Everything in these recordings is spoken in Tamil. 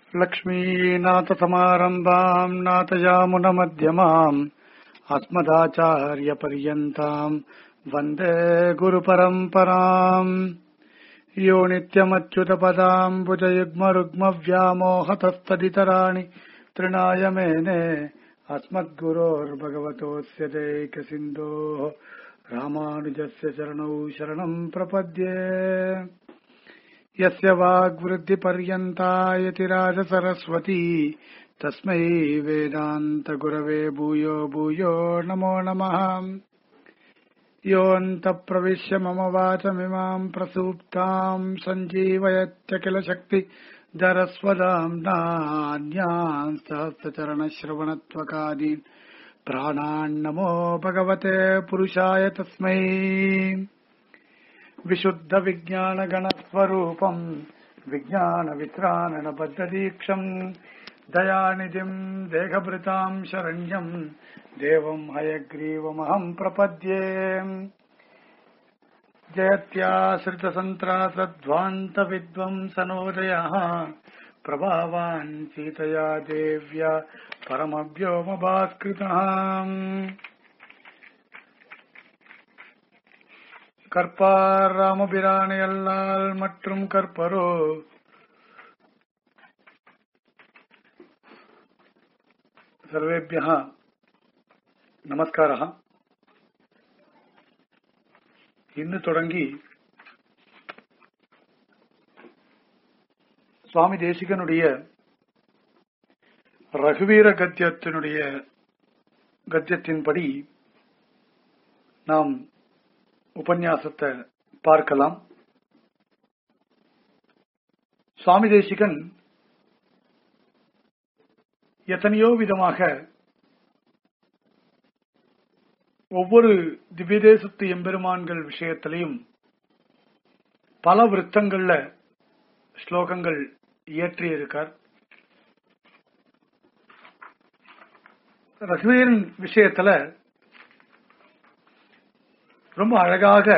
लक्ष्मीनाथसमारम्भाम् नाथयामुनमध्यमाम् अस्मदाचार्यपर्यन्ताम् वन्दे गुरुपरम्पराम् यो नित्यमच्युतपदाम् भुजयुग्मरुग्मव्यामोहतस्तदितराणि तृणाय मेने अस्मद्गुरोर्भगवतोऽस्य दैकसिन्धोः रामानुजस्य चरणौ शरणम् प्रपद्ये यस्य वाग्वृद्धिपर्यन्ता यतिराजसरस्वती तस्मै वेदान्तगुरवे भूयो भूयो नमो नमः योऽन्तप्रविश्य मम वाचमिमाम् प्रसूप्ताम् सञ्जीवयत्य किल शक्ति दरस्वदाम्नान्यान् सहस्रचरणश्रवणत्वकादीन् प्राणान्नमो भगवते पुरुषाय तस्मै विशुद्धविज्ञानगणस्वरूपम् विज्ञानवित्राणबद्धदीक्षम् दयानिधिम् देहभृताम् शरण्यम् देवम् हयग्रीवमहम् प्रपद्ये जयत्याश्रितसन्त्रासध्वान्तविद्वंसनोदयः प्रभावान् सीतया देव्या परमव्योमभास्कृतः கற்பார் ராமபிரானை அல்லால் மற்றும் கற்பரோ सर्वेभ्यः நமஸ்காரः இன்று தொடங்கி சுவாமி தேசிகனுடைய ரகுவீர கத்தியத்தினுடைய கத்தியத்தின்படி நாம் உபன்யாசத்தை பார்க்கலாம் சுவாமி தேசிகன் எத்தனையோ விதமாக ஒவ்வொரு திவ்யதேசத்து எம்பெருமான்கள் விஷயத்திலையும் பல விருத்தங்கள்ல ஸ்லோகங்கள் இயற்றியிருக்கார் ரகுவீரன் விஷயத்துல ரொம்ப அழகாக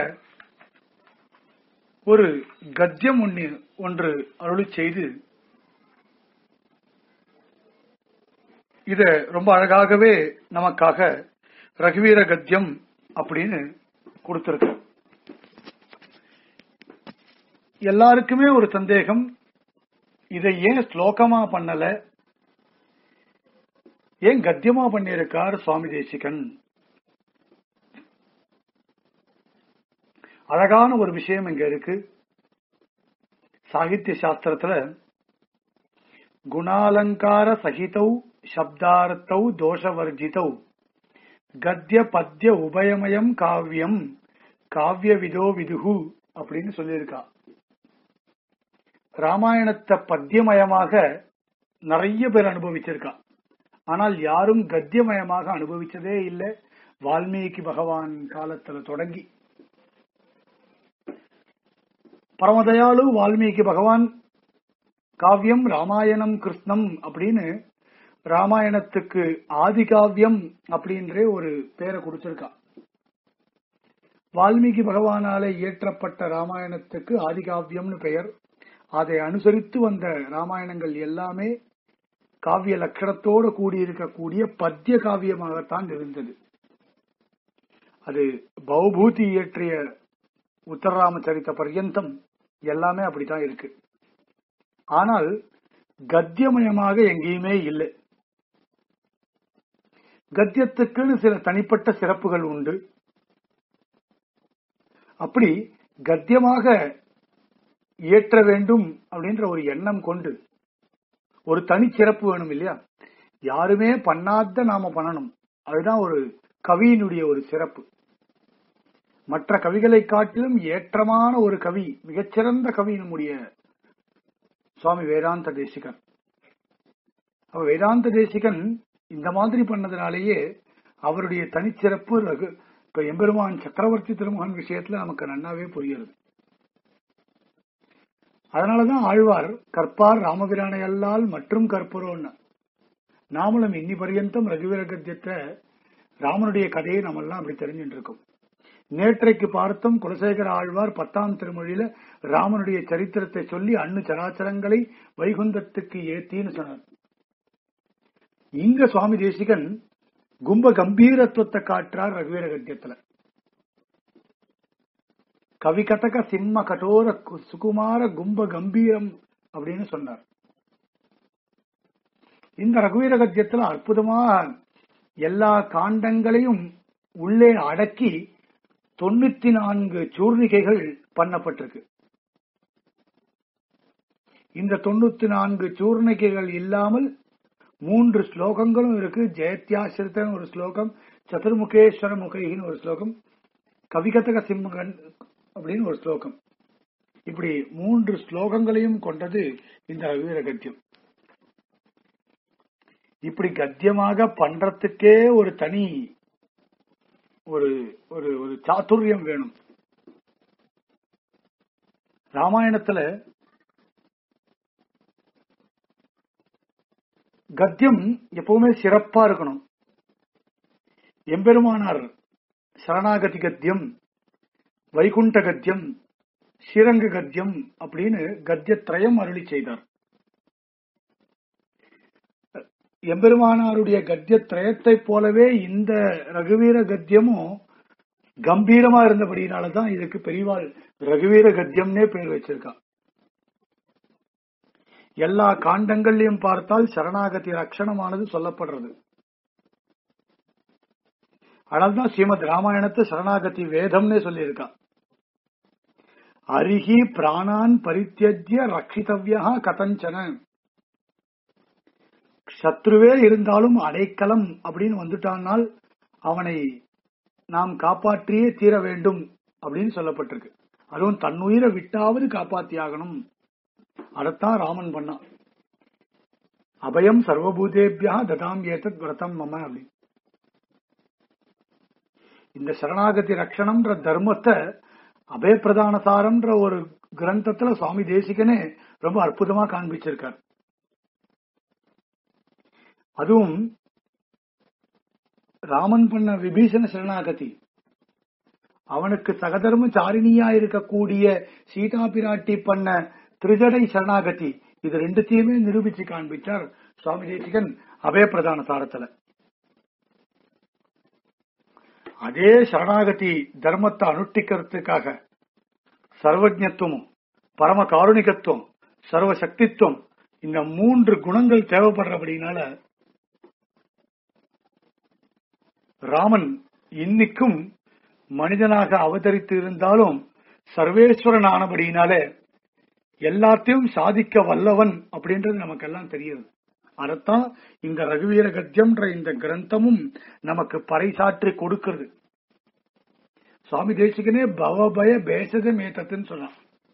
ஒரு கத்தியம் ஒன்று ஒன்று அருளி செய்து இத ரொம்ப அழகாகவே நமக்காக ரகுவீர கத்தியம் அப்படின்னு கொடுத்திருக்கு எல்லாருக்குமே ஒரு சந்தேகம் இதை ஏன் ஸ்லோகமா பண்ணல ஏன் கத்தியமா பண்ணியிருக்கார் சுவாமி தேசிகன் அழகான ஒரு விஷயம் இங்க இருக்கு சாகித்ய சாஸ்திரத்துல குணாலங்கார சகிதௌ சப்தார்த்தௌ தோஷவர்ஜிதௌ கத்திய பத்திய உபயமயம் காவியம் காவிய விதோ விதுகு அப்படின்னு சொல்லியிருக்கா ராமாயணத்தை பத்தியமயமாக நிறைய பேர் அனுபவிச்சிருக்கா ஆனால் யாரும் கத்தியமயமாக அனுபவிச்சதே இல்லை வால்மீகி பகவான் காலத்துல தொடங்கி பரமதயாளு வால்மீகி பகவான் காவியம் ராமாயணம் கிருஷ்ணம் அப்படின்னு ராமாயணத்துக்கு ஆதி காவியம் அப்படின்றே ஒரு பேரை கொடுத்திருக்கா வால்மீகி பகவானால இயற்றப்பட்ட ராமாயணத்துக்கு ஆதி காவியம்னு பெயர் அதை அனுசரித்து வந்த ராமாயணங்கள் எல்லாமே காவிய லட்சணத்தோடு கூடியிருக்கக்கூடிய பத்திய காவியமாகத்தான் இருந்தது அது பௌபூதி இயற்றிய உத்தரராமச்சரித்த பர்யந்தம் எல்லாமே அப்படித்தான் இருக்கு ஆனால் கத்தியமயமாக எங்கேயுமே இல்லை கத்தியத்துக்குன்னு சில தனிப்பட்ட சிறப்புகள் உண்டு அப்படி கத்தியமாக இயற்ற வேண்டும் அப்படின்ற ஒரு எண்ணம் கொண்டு ஒரு தனிச்சிறப்பு வேணும் இல்லையா யாருமே பண்ணாத நாம பண்ணணும் அதுதான் ஒரு கவியினுடைய ஒரு சிறப்பு மற்ற கவிகளை காட்டிலும் ஏற்றமான ஒரு கவி மிகச்சிறந்த கவி நம்முடைய சுவாமி வேதாந்த தேசிகன் அவ வேதாந்த தேசிகன் இந்த மாதிரி பண்ணதுனாலேயே அவருடைய தனிச்சிறப்பு ரகு இப்ப எம்பெருமான் சக்கரவர்த்தி திருமுகன் விஷயத்துல நமக்கு நன்னாவே புரிகிறது அதனாலதான் ஆழ்வார் கற்பார் ராமபிரானை அல்லால் மற்றும் கற்பரோன்னு நாமளும் இன்னி பரியந்தம் ரகுவீர கத்தியத்தை ராமனுடைய கதையை நம்ம எல்லாம் அப்படி தெரிஞ்சுட்டு இருக்கோம் நேற்றைக்கு பார்த்தோம் குலசேகர ஆழ்வார் பத்தாம் திருமொழியில ராமனுடைய சரித்திரத்தை சொல்லி அண்ணு சராச்சரங்களை வைகுந்தத்துக்கு ஏத்தின்னு சொன்னார் இங்க சுவாமி தேசிகன் கும்ப கம்பீரத்துவத்தை காட்டுறார் ரகுவீர கத்தியத்துல கவிகதக சிம்ம கடோர கு- சுகுமார கும்ப கம்பீரம் அப்படின்னு சொன்னார் இந்த ரகுவீர கத்தியத்துல அற்புதமா எல்லா காண்டங்களையும் உள்ளே அடக்கி தொண்ணூத்தி நான்கு சூர்ணிகைகள் பண்ணப்பட்டிருக்கு இந்த தொண்ணூத்தி நான்கு சூர்ணிகைகள் இல்லாமல் மூன்று ஸ்லோகங்களும் இருக்கு ஜெயத்யாசிரித்தன் ஒரு ஸ்லோகம் சதுர்முகேஸ்வர முகைன்னு ஒரு ஸ்லோகம் கவிகதக சிம்மகன் அப்படின்னு ஒரு ஸ்லோகம் இப்படி மூன்று ஸ்லோகங்களையும் கொண்டது இந்த ரகுவீர கத்தியம் இப்படி கத்தியமாக பண்றதுக்கே ஒரு தனி ஒரு ஒரு ஒரு சாதுரியம் வேணும் ராமாயணத்துல கத்தியம் எப்பவுமே சிறப்பா இருக்கணும் எம்பெருமானார் சரணாகதி கத்தியம் வைகுண்ட கத்தியம் ஸ்ரீரங்க கத்தியம் அப்படின்னு கத்தியத்ரயம் அருளி செய்தார் எம்பெருமானாருடைய கத்தியத்ரயத்தை போலவே இந்த ரகுவீர கத்தியமும் கம்பீரமா இருந்தபடினாலதான் இதுக்கு பெரியவாள் ரகுவீர கத்தியம்னே பேர் வச்சிருக்கா எல்லா காண்டங்கள்லயும் பார்த்தால் சரணாகதி ரட்சணமானது சொல்லப்படுறது அதனால்தான் ஸ்ரீமத் ராமாயணத்தை சரணாகதி வேதம்னே சொல்லியிருக்கா அருகி பிராணான் பரித்தியஜ்ய ரட்சிதவ்யா கதஞ்சன சத்ருவே இருந்தாலும் அடைக்கலம் அப்படின்னு வந்துட்டானால் அவனை நாம் காப்பாற்றியே தீர வேண்டும் அப்படின்னு சொல்லப்பட்டிருக்கு அதுவும் தன்னுயிரை விட்டாவது காப்பாத்தியாகணும் அதைத்தான் ராமன் பண்ணான் அபயம் சர்வபூதேபியா ததாம் ஏதத் விரதம் மம அப்படி இந்த சரணாகதி ரட்சணம்ன்ற தர்மத்தை அபயப்பிரதான சாரம்ன்ற ஒரு கிரந்தத்துல சுவாமி தேசிகனே ரொம்ப அற்புதமா காண்பிச்சிருக்கார் அதுவும் ராமன் பண்ண விபீஷண சரணாகதி அவனுக்கு சகதர்ம சாரிணியா இருக்கக்கூடிய சீதா பிராட்டி பண்ண திரிஜடை சரணாகதி இது ரெண்டுத்தையுமே நிரூபிச்சு காண்பிச்சார் சுவாமி தேசிகன் அபயப்பிரதான சாரத்துல அதே சரணாகதி தர்மத்தை அனுஷ்டிக்கிறதுக்காக சர்வஜத்துவம் பரம காருணிகத்துவம் சர்வ சக்தித்துவம் இந்த மூன்று குணங்கள் தேவைப்படுறபடினால ராமன் இன்னைக்கும் மனிதனாக அவதரித்து இருந்தாலும் சர்வேஸ்வரன் ஆனபடியினாலே எல்லாத்தையும் சாதிக்க வல்லவன் அப்படின்றது நமக்கெல்லாம் தெரியுது அதத்தான் இந்த ரகுவீர கத்தியம்ன்ற இந்த கிரந்தமும் நமக்கு பறைசாற்றி கொடுக்கிறது சுவாமி தேசிகனே பவபய பேசத மேத்தத்துன்னு சொன்னான்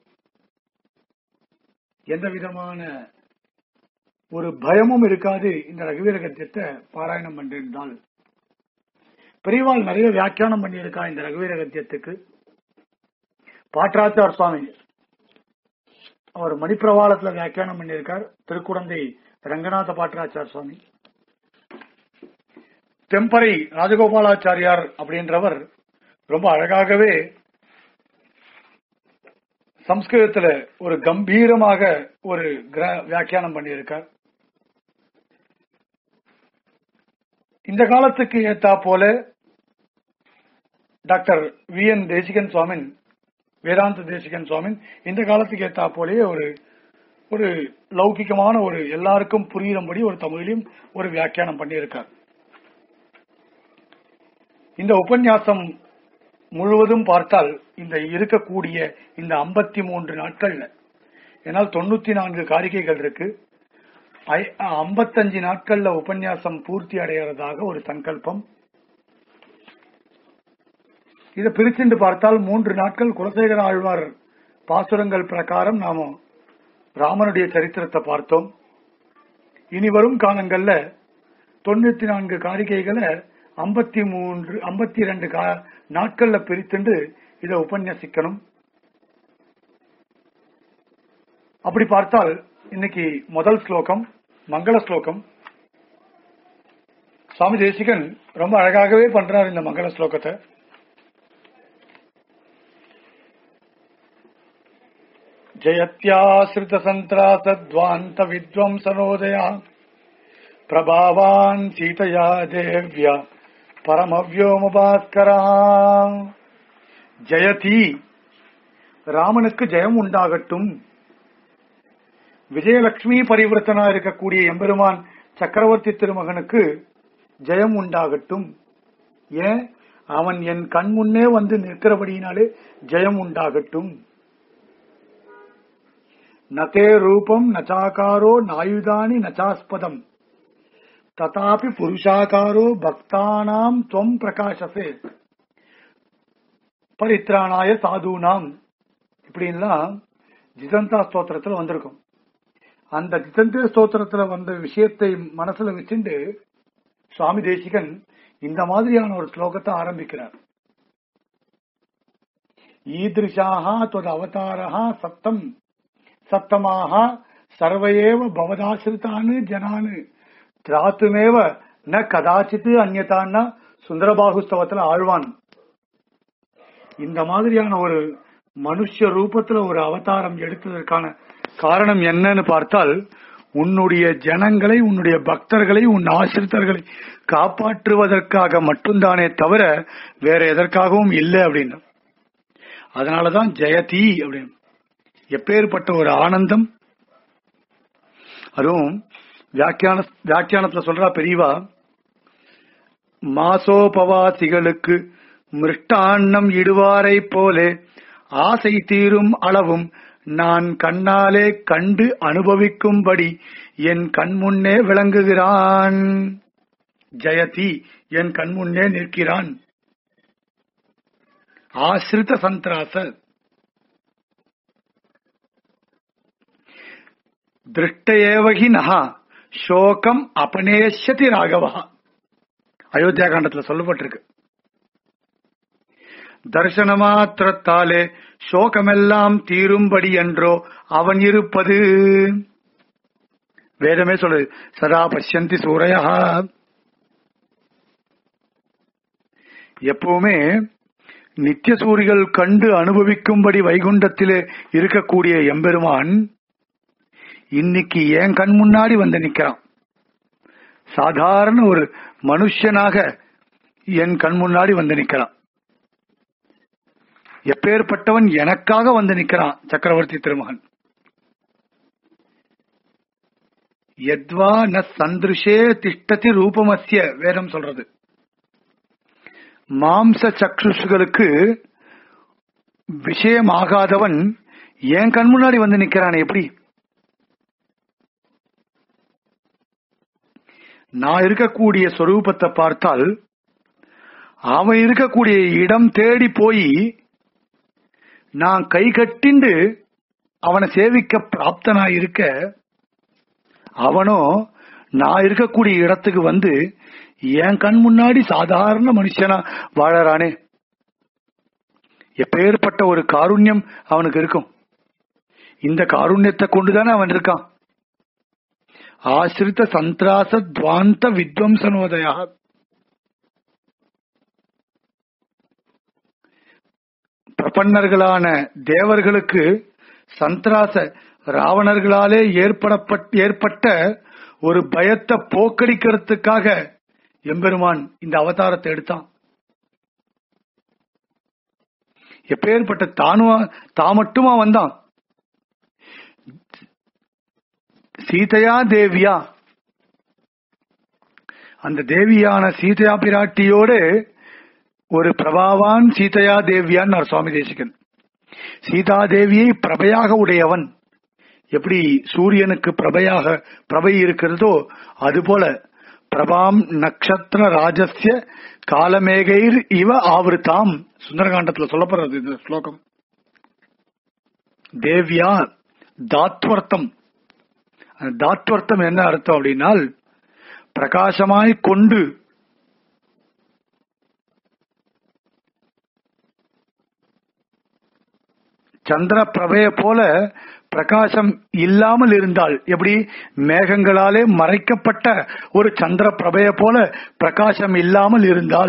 எந்த விதமான ஒரு பயமும் இருக்காது இந்த ரகுவீர கத்தியத்தை பாராயணம் பண்ணிருந்தால் பெரியவாள் நிறைய வியாக்கியானம் பண்ணியிருக்கா இந்த ரகுவீர கத்தியத்துக்கு பாட்ராச்சார் சுவாமி அவர் மணிப்பிரவாளத்துல வியாக்கியானம் பண்ணியிருக்கார் திருக்குடந்தை ரங்கநாத பாட்டராச்சார் சுவாமி தெம்பரை ராஜகோபாலாச்சாரியார் அப்படின்றவர் ரொம்ப அழகாகவே சம்ஸ்கிருதத்துல ஒரு கம்பீரமாக ஒரு கிர- வியாக்கியானம் பண்ணியிருக்கார் இந்த காலத்துக்கு ஏத்தா போல doctor V N Desikan Swamin Vedanta Desikan சுவாமின் இந்த காலத்துக்கு ஏத்தா போலயே ஒரு ஒரு லௌகிகமான ஒரு எல்லாருக்கும் புரியும்படி ஒரு தமிழிலும் ஒரு வியாக்கியானம் பண்ணியிருக்கார் இந்த உபன்யாசம் முழுவதும் பார்த்தால் இந்த இருக்கக்கூடிய இந்த 53 மூன்று நாட்கள்ல ஏன்னால் தொண்ணூத்தி நான்கு காரிகைகள் இருக்கு ஐ- 55 நாட்கள்ல உபன்யாசம் பூர்த்தி அடைகிறதாக ஒரு சங்கல்பம் இதை பிரிச்சுண்டு பார்த்தால் மூன்று நாட்கள் குலசேகர ஆழ்வார் பாசுரங்கள் பிரகாரம் நாம ராமனுடைய சரித்திரத்தை பார்த்தோம் இனி வரும் காலங்கள்ல தொண்ணூத்தி நான்கு காரிகைகளை ஐம்பத்தி மூன்று ஐம்பத்தி இரண்டு நாட்கள்ல பிரித்துண்டு இதை உபன்யசிக்கணும் அப்படி பார்த்தால் இன்னைக்கு முதல் ஸ்லோகம் மங்கள ஸ்லோகம் சுவாமி தேசிகன் ரொம்ப அழகாகவே பண்றார் இந்த மங்கள ஸ்லோகத்தை ஜயத்யாசிரித சந்திராசத்வாந்த வித்வம்சனோதயா பிரபாவான் சீதையா தேவ்யா பரமவ்யோமபாஸ்கரா ஜெயதி ராமனுக்கு ஜெயம் உண்டாகட்டும் விஜயலட்சுமி பரிவர்த்தனா இருக்கக்கூடிய எம்பெருமான் சக்கரவர்த்தி திருமகனுக்கு ஜெயம் உண்டாகட்டும் ஏன் அவன் என் கண் முன்னே வந்து நிற்கிறபடியினாலே ஜெயம் உண்டாகட்டும் நதே ரூபம் நச்சாகாரோ நாயுதானி நச்சாஸ்பதம் ததாபி புருஷாகாரோ பக்தானாம் துவம் பிரகாசசே பரித்ராணாய சாதுனாம் இப்படின்லாம் ஜிதந்தா ஸ்தோத்திரத்துல வந்திருக்கும் அந்த ஜிதந்திர ஸ்தோத்திரத்துல வந்த விஷயத்தை மனசுல வச்சுண்டு சுவாமி தேசிகன் இந்த மாதிரியான ஒரு ஸ்லோகத்தை ஆரம்பிக்கிறார் ஈதிருஷாக தொது அவதாரா சத்தம் சத்தமாக சர்வையேவ பவதாசிரித்தானு ஜனானு திராத்துமேவ ந கதாச்சித்து அந்நதான்னா சுந்தரபாகுஸ்தவத்துல ஆழ்வான் இந்த மாதிரியான ஒரு மனுஷ ரூபத்துல ஒரு அவதாரம் எடுத்ததற்கான காரணம் என்னன்னு பார்த்தால் உன்னுடைய ஜனங்களை உன்னுடைய பக்தர்களை உன் ஆசிரித்தர்களை காப்பாற்றுவதற்காக மட்டும்தானே தவிர வேற எதற்காகவும் இல்லை அப்படின்னு அதனாலதான் ஜெயதி அப்படின்னு எப்பேற்பட்ட ஒரு ஆனந்தம் அதுவும் வியாக்கியான வியாக்கியானத்துல சொல்றா பெரியவா மாசோபவாசிகளுக்கு மிருஷ்டாண்ணம் இடுவாரை போலே ஆசை தீரும் அளவும் நான் கண்ணாலே கண்டு அனுபவிக்கும்படி என் கண்முன்னே விளங்குகிறான் ஜெயதி என் கண்முன்னே நிற்கிறான் ஆசிரித சந்திராச திருஷ்டேவகி நகா சோகம் அபநேஷதி ராகவா அயோத்தியா காண்டத்துல சொல்லப்பட்டிருக்கு தர்சன மாத்திரத்தாலே சோகமெல்லாம் தீரும்படி என்றோ அவன் இருப்பது வேதமே சொல்லுது சதா பஷ்யந்தி சூரையா எப்பவுமே நித்திய சூரிகள் கண்டு அனுபவிக்கும்படி வைகுண்டத்திலே இருக்கக்கூடிய எம்பெருமான் இன்னைக்கு என் கண் முன்னாடி வந்து நிக்கிறான் சாதாரண ஒரு மனுஷனாக என் கண் முன்னாடி வந்து நிக்கிறான் எப்பேற்பட்டவன் எனக்காக வந்து நிக்கிறான் சக்கரவர்த்தி திருமகன் எத்வா ந சந்திருஷே திஷ்டதி ரூபமஸ்ய வேதம் சொல்றது மாம்ச சக்ஷுஷுகளுக்கு விஷயமாகாதவன் என் கண் முன்னாடி வந்து நிக்கிறான் எப்படி நான் இருக்கக்கூடிய சொரூபத்தை பார்த்தால் அவன் இருக்கக்கூடிய இடம் தேடி போய் நான் கை கட்டிண்டு அவனை சேவிக்க பிராப்தனா இருக்க அவனோ நான் இருக்கக்கூடிய இடத்துக்கு வந்து என் கண் முன்னாடி சாதாரண மனுஷனா வாழறானே எப்பேற்பட்ட ஒரு காருண்யம் அவனுக்கு இருக்கும் இந்த காருண்யத்தை கொண்டுதானே அவன் இருக்கான் ஆசிரித்த சந்திராச துவாந்த வித்வம்சனோதயா பிரபன்னர்களான தேவர்களுக்கு சந்திராச ராவணர்களாலே ஏற்படப்பட்ட ஏற்பட்ட ஒரு பயத்தை போக்கடிக்கிறதுக்காக எம்பெருமான் இந்த அவதாரத்தை எடுத்தான் எப்பேற்பட்ட தானுவா தான் மட்டுமா வந்தான் சீதையா தேவியா அந்த தேவியான சீதையா பிராட்டியோடு ஒரு பிரபாவான் சீதையா தேவியான் சுவாமி தேசிகன் சீதா தேவியை பிரபையாக உடையவன் எப்படி சூரியனுக்கு பிரபையாக பிரபை இருக்கிறதோ அதுபோல பிரபாம் நக்ஷத்திர ராஜஸ்ய காலமேகைர் இவ ஆவருத்தாம் சுந்தரகாண்டத்துல சொல்லப்படுறது இந்த ஸ்லோகம் தேவியா தாத்வர்த்தம் அந்த தாத்வர்த்தம் என்ன அர்த்தம் அப்படின்னால் பிரகாசமாய் கொண்டு சந்திர பிரபைய போல பிரகாசம் இல்லாமல் இருந்தால் எப்படி மேகங்களாலே மறைக்கப்பட்ட ஒரு சந்திர பிரபைய போல பிரகாசம் இல்லாமல் இருந்தால்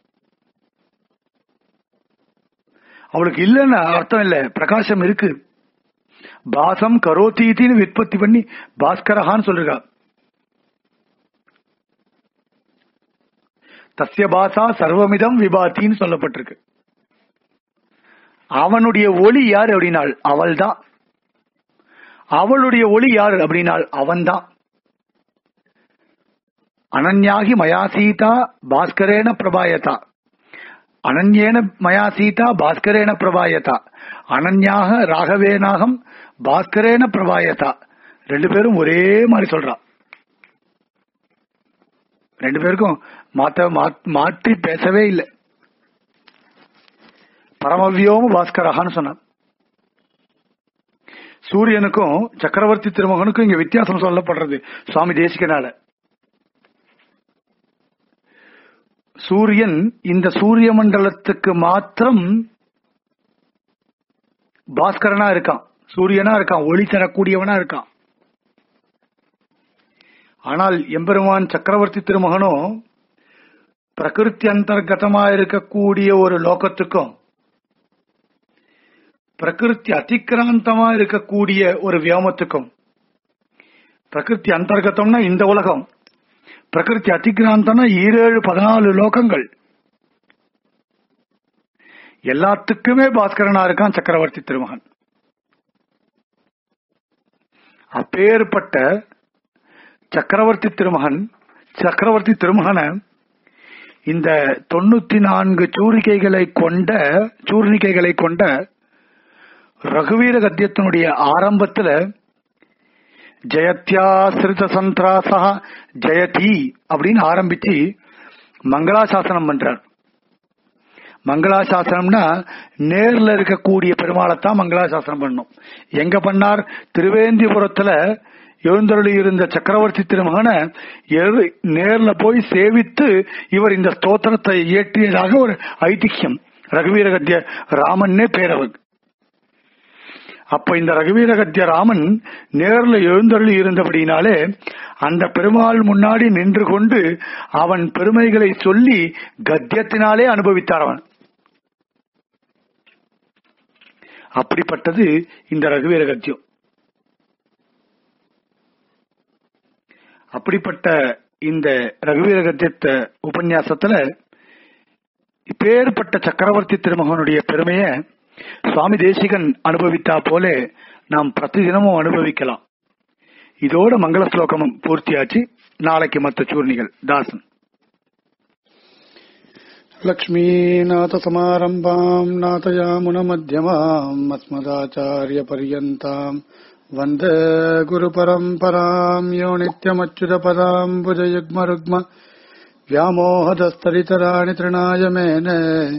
அவளுக்கு இல்லைன்னு அர்த்தம் இல்ல பிரகாசம் இருக்கு பாசம் கரோத்தீத்தின்னு விற்பத்தி பண்ணி பாஸ்கரஹான்னு சொல்லிருக்கா தஸ்ய பாசா சர்வமிதம் விபாத்தின்னு சொல்லப்பட்டிருக்கு அவனுடைய ஒளி யார் அப்படின்னால் அவள்தான் அவளுடைய ஒளி யார் அப்படின்னால் அவன்தான் அனன்யாகி மயா சீதா பாஸ்கரேன பிரபாயதா அனன்யேன மயா சீதா பாஸ்கரேன பிரபாயதா அனன்யாக ராகவேனாகம் பாஸ்கரேன பிரபாயதா ரெண்டு பேரும் ஒரே மாதிரி சொல்றா ரெண்டு பேருக்கும் மாத்த மா- மாற்றி பேசவே இல்லை பரமவியோம பாஸ்கரஹான்னு சொன்னான் சூரியனுக்கும் சக்கரவர்த்தி திருமகனுக்கும் இங்க வித்தியாசம் சொல்லப்படுறது சுவாமி தேசிகனால சூரியன் இந்த சூரிய மண்டலத்துக்கு மாத்திரம் பாஸ்கரனா இருக்கான் சூரியனா இருக்கான் ஒளி தரக்கூடியவனா இருக்கான் ஆனால் எம்பெருமான் சக்கரவர்த்தி திருமகனோ பிரகிருதி அந்தர்கதமா இருக்கக்கூடிய ஒரு லோகத்துக்கும் பிரகிருதி அதிக்கிராந்தமா இருக்கக்கூடிய ஒரு வியோமத்துக்கும் பிரகிருதி அந்தர்கதம்னா இந்த உலகம் பிரகிருதி அதிக்கிராந்தம்னா ஈரேழு பதினாலு லோகங்கள் எல்லாத்துக்குமே பாஸ்கரனா இருக்கான் சக்கரவர்த்தி திருமகன் அப்பேற்பட்ட சக்கரவர்த்தி திருமகன் சக்கரவர்த்தி திருமகனை இந்த தொண்ணூத்தி நான்கு சூரிகைகளை கொண்ட சூர்ணிகைகளை கொண்ட ரகுவீர கத்தியத்தினுடைய ஆரம்பத்துல ஜெயத்யாசிரித சந்திராசா ஜெயதி அப்படின்னு ஆரம்பிச்சு மங்களாசாசனம் பண்றார் மங்களாசாசனம்னா நேர்ல இருக்கக்கூடிய பெருமாளைத்தான் மங்களாசாசனம் பண்ணும் எங்க பண்ணார் திருவேந்திபுரத்துல எழுந்தருளி இருந்த சக்கரவர்த்தி திருமகனை எரு- நேர்ல போய் சேவித்து இவர் இந்த ஸ்தோத்திரத்தை இயற்றியதாக ஒரு ஐதிஹ்யம் ரகுவீர கத்திய ராமன்னே பேரவர் அப்ப இந்த ரகுவீர கத்திய ராமன் நேர்ல எழுந்தருளி இருந்தபடினாலே அந்த பெருமாள் முன்னாடி நின்று கொண்டு அவன் பெருமைகளை சொல்லி கத்தியத்தினாலே அனுபவித்தார் அவன் அப்படிப்பட்டது இந்த ரகுவீர கத்தியம் அப்படிப்பட்ட இந்த ரகுவீர கத்தியத்த உபன்யாசத்துல இப்பேற்பட்ட சக்கரவர்த்தி திருமகனுடைய பெருமைய சுவாமி தேசிகன் அனுபவித்தா போல நாம் பிரதிதினமும் அனுபவிக்கலாம் இதோட மங்கள ஸ்லோகமும் பூர்த்தியாச்சு நாளைக்கு மற்ற சூர்ணிகள் தாசன் लक्ष्मीनाथसमारम्भाम् नाथयामुनमध्यमाम् अस्मदाचार्यपर्यन्ताम् वन्दे गुरुपरम्पराम् यो नित्यमच्युतपदाम् भुजयुग्मरुग्म व्यामोहदस्तरितराणि तृणाय मेने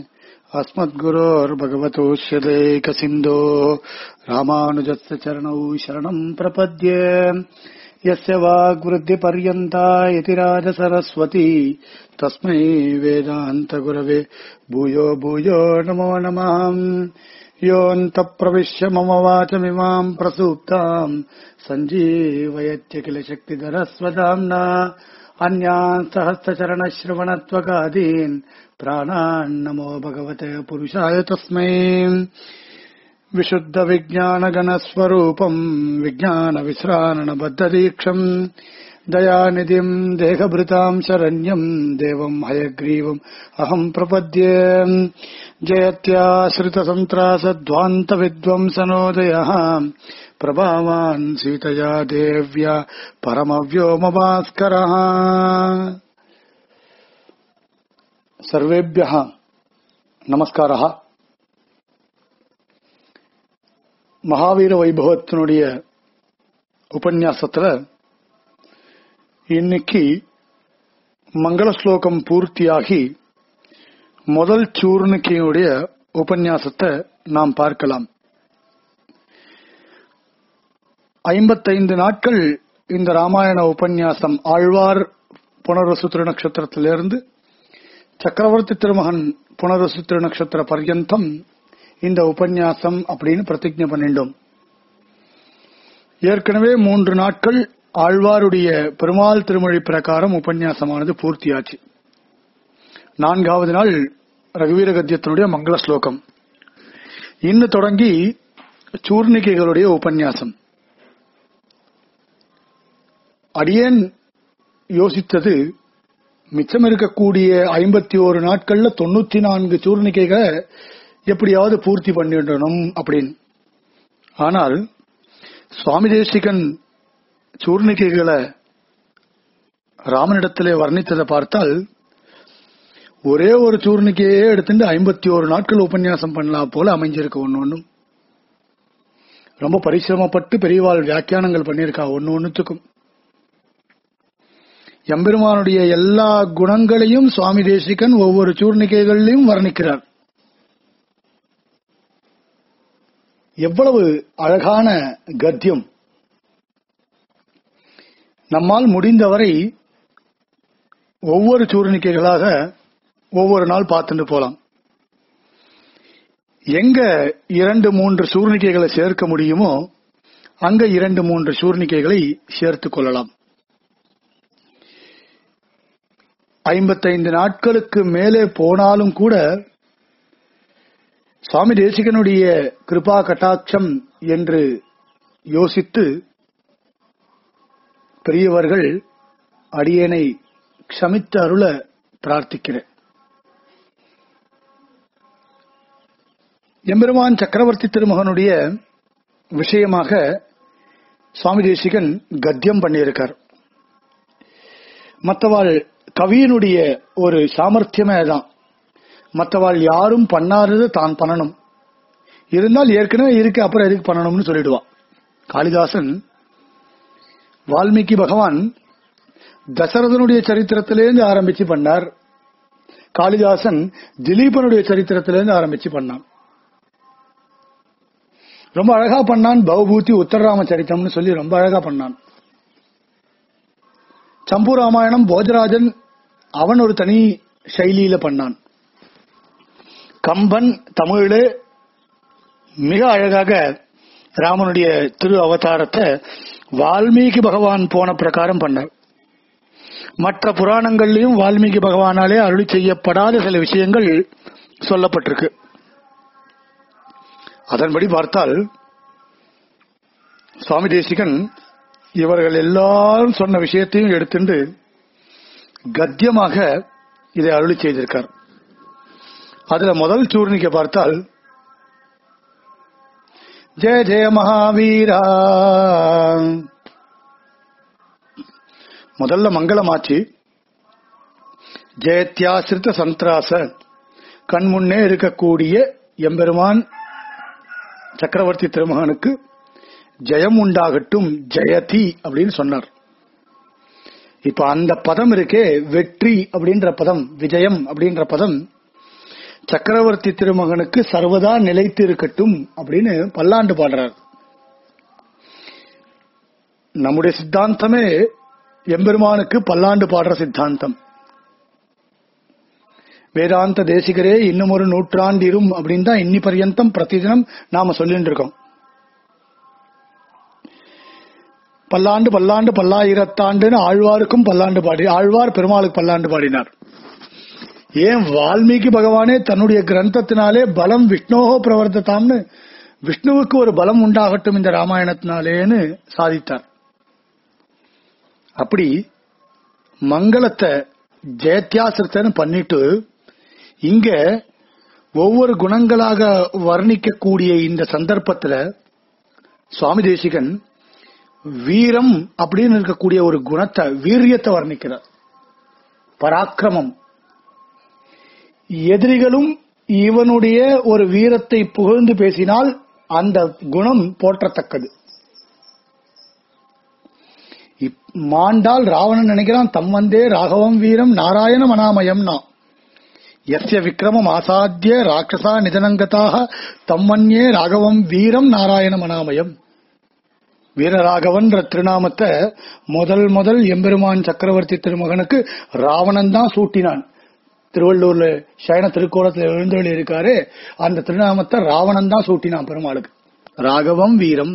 अस्मद्गुरोर्भगवतोऽस्यदेकसिन्धो रामानुजस्य चरणौ शरणम् प्रपद्ये यस्य वाग्वृद्धिपर्यन्ता इति राजसरस्वती तस्मै वेदान्तगुरवे भूयो भूयो नमो नमः योऽन्तप्रविश्य मम वाचमिमाम् प्रसूप्ताम् सञ्जीवयत्य किल शक्तिधरस्वदाम्ना अन्यान् सहस्रचरणश्रवणत्वकादीन् प्राणान्नमो भगवते पुरुषाय तस्मै विशुद्धविज्ञानगणस्वरूपम् विज्ञानविश्राणबद्धदीक्षम् दयानिधिम् देहभृताम् शरण्यम् देवम् हयग्रीवम् अहम् प्रपद्ये जयत्याश्रितसन्त्रासध्वान्तविद्वंसनोदयः प्रभावान् सीतया देव्या परमव्योमभास्करः सर्वेभ्यः நமஸ்காரா மகாவீர வைபவத்தினுடைய உபன்யாசத்துல இன்னைக்கு மங்கள ஸ்லோகம் பூர்த்தியாகி முதல் சூர்ணிக்கையுடைய உபன்யாசத்தை நாம் பார்க்கலாம் ஐம்பத்தைந்து நாட்கள் இந்த ராமாயண உபன்யாசம் ஆழ்வார் புனர்வசு திருநக்ஷத்திரத்திலிருந்து சக்கரவர்த்தி திருமகன் புனர்வசு திருநக்ஷத்திர பர்யந்தம் இந்த உபன்யாசம் அப்படின்னு பிரதிஜை பண்ணிட்டோம் ஏற்கனவே மூன்று நாட்கள் ஆழ்வாருடைய பெருமாள் திருமொழி பிரகாரம் உபன்யாசமானது பூர்த்தியாச்சு நான்காவது நாள் ரகுவீர கத்தியத்தினுடைய மங்கள ஸ்லோகம் இன்னு தொடங்கி சூர்ணிகைகளுடைய உபன்யாசம் அடியேன் யோசித்தது மிச்சம் இருக்கக்கூடிய ஐம்பத்தி ஓரு நாட்கள்ல தொண்ணூத்தி நான்கு சூர்ணிகைகளை எப்படியாவது பூர்த்தி பண்ணிடணும் அப்படின்னு ஆனால் சுவாமி தேசிகன் சூர்ணிகைகளை ராமனிடத்திலே வர்ணித்ததை பார்த்தால் ஒரே ஒரு சூர்ணிக்கையே எடுத்துட்டு ஐம்பத்தி ஒரு நாட்கள் உபன்யாசம் பண்ணலாம் போல அமைஞ்சிருக்கு ஒன்னு ஒன்னும் ரொம்ப பரிசிரமப்பட்டு பெரியவாள் வியாக்கியானங்கள் பண்ணியிருக்கா ஒன்னு ஒன்னுத்துக்கும் எம்பெருமானுடைய எல்லா குணங்களையும் சுவாமி தேசிகன் ஒவ்வொரு சூர்ணிகைகளிலும் வர்ணிக்கிறார் எவ்வளவு அழகான கத்தியம் நம்மால் முடிந்தவரை ஒவ்வொரு சூர்ணிக்கைகளாக ஒவ்வொரு நாள் பார்த்துட்டு போலாம் எங்க இரண்டு மூன்று சூர்ணிக்கைகளை சேர்க்க முடியுமோ அங்க இரண்டு மூன்று சூர்ணிக்கைகளை சேர்த்துக் கொள்ளலாம் ஐம்பத்தைந்து நாட்களுக்கு மேலே போனாலும் கூட சுவாமி தேசிகனுடைய கிருபா கட்டாட்சம் என்று யோசித்து பெரியவர்கள் அடியேனை க்ஷமித்து அருள பிரார்த்திக்கிறேன் எம்பெருமான் சக்கரவர்த்தி திருமகனுடைய விஷயமாக சுவாமி தேசிகன் கத்தியம் பண்ணியிருக்கார் மற்றவாள் கவியினுடைய ஒரு சாமர்த்தியமே தான் மற்றவாள் யாரும் பண்ணாதது தான் பண்ணணும் இருந்தால் ஏற்கனவே இருக்கு அப்புறம் எதுக்கு பண்ணணும்னு சொல்லிடுவா காளிதாசன் வால்மீகி பகவான் தசரதனுடைய சரித்திரத்திலேருந்து ஆரம்பிச்சு பண்ணார் காளிதாசன் திலீபனுடைய சரித்திரத்திலேருந்து ஆரம்பிச்சு பண்ணான் ரொம்ப அழகா பண்ணான் பவபூதி உத்தரராம சரித்தம்னு சொல்லி ரொம்ப அழகா பண்ணான் சம்பு ராமாயணம் போஜராஜன் அவன் ஒரு தனி சைலியில பண்ணான் கம்பன் தமிழ் மிக அழகாக ராமனுடைய திரு அவதாரத்தை வால்மீகி பகவான் போன பிரகாரம் பண்ணார் மற்ற புராணங்கள்லயும் வால்மீகி பகவானாலே அருளி செய்யப்படாத சில விஷயங்கள் சொல்லப்பட்டிருக்கு அதன்படி பார்த்தால் சுவாமி தேசிகன் இவர்கள் எல்லாரும் சொன்ன விஷயத்தையும் எடுத்துட்டு கத்தியமாக இதை அருளி செய்திருக்கார் அதுல முதல் சூர்ணிக்க பார்த்தால் ஜெய ஜெய மகாவீரா முதல்ல மங்களமாச்சு ஜெயத்யாசிரித்த சந்திராச கண்முன்னே இருக்கக்கூடிய எம்பெருமான் சக்கரவர்த்தி திருமகனுக்கு ஜெயம் உண்டாகட்டும் ஜெயதி அப்படின்னு சொன்னார் இப்ப அந்த பதம் இருக்கே வெற்றி அப்படின்ற பதம் விஜயம் அப்படின்ற பதம் சக்கரவர்த்தி திருமகனுக்கு சர்வதா நிலைத்து இருக்கட்டும் அப்படின்னு பல்லாண்டு பாடுறார் நம்முடைய சித்தாந்தமே எம்பெருமானுக்கு பல்லாண்டு பாடுற சித்தாந்தம் வேதாந்த தேசிகரே இன்னும் ஒரு நூற்றாண்டிரும் அப்படின்னு தான் இன்னி பர்யந்தம் பிரதிதினம் நாம சொல்லிட்டு இருக்கோம் பல்லாண்டு பல்லாண்டு பல்லாயிரத்தாண்டுன்னு ஆழ்வாருக்கும் பல்லாண்டு பாடி ஆழ்வார் பெருமாளுக்கு பல்லாண்டு பாடினார் ஏன் வால்மீகி பகவானே தன்னுடைய கிரந்தத்தினாலே பலம் விஷ்ணோகோ பிரவர்த்ததாம்னு விஷ்ணுவுக்கு ஒரு பலம் உண்டாகட்டும் இந்த ராமாயணத்தினாலேன்னு சாதித்தார் அப்படி மங்களத்தை ஜெயத்தியாசிரத்தன்னு பண்ணிட்டு இங்க ஒவ்வொரு குணங்களாக வர்ணிக்கக்கூடிய இந்த சந்தர்ப்பத்துல சுவாமி தேசிகன் வீரம் அப்படின்னு இருக்கக்கூடிய ஒரு குணத்தை வீரியத்தை வர்ணிக்கிறார் பராக்கிரமம் எதிரிகளும் இவனுடைய ஒரு வீரத்தை புகழ்ந்து பேசினால் அந்த குணம் போற்றத்தக்கது இப்- மாண்டால் ராவணன் நினைக்கிறான் தம் வந்தே ராகவம் வீரம் நாராயண மனாமயம்னா எஸ்ய விக்ரமம் ஆசாத்திய ராட்சசா நிதனங்கதாக தம்மன்யே ராகவம் வீரம் நாராயண மனாமயம் வீரராகவன்ற திருநாமத்தை முதல் முதல் எம்பெருமான் சக்கரவர்த்தி திருமகனுக்கு ராவணன் தான் சூட்டினான் திருவள்ளூர்ல சயன திருக்கோலத்தில் எழுந்தொழி இருக்காரு அந்த திருநாமத்தை ராவணன் தான் சூட்டினான் பெருமாளுக்கு ராகவம் வீரம்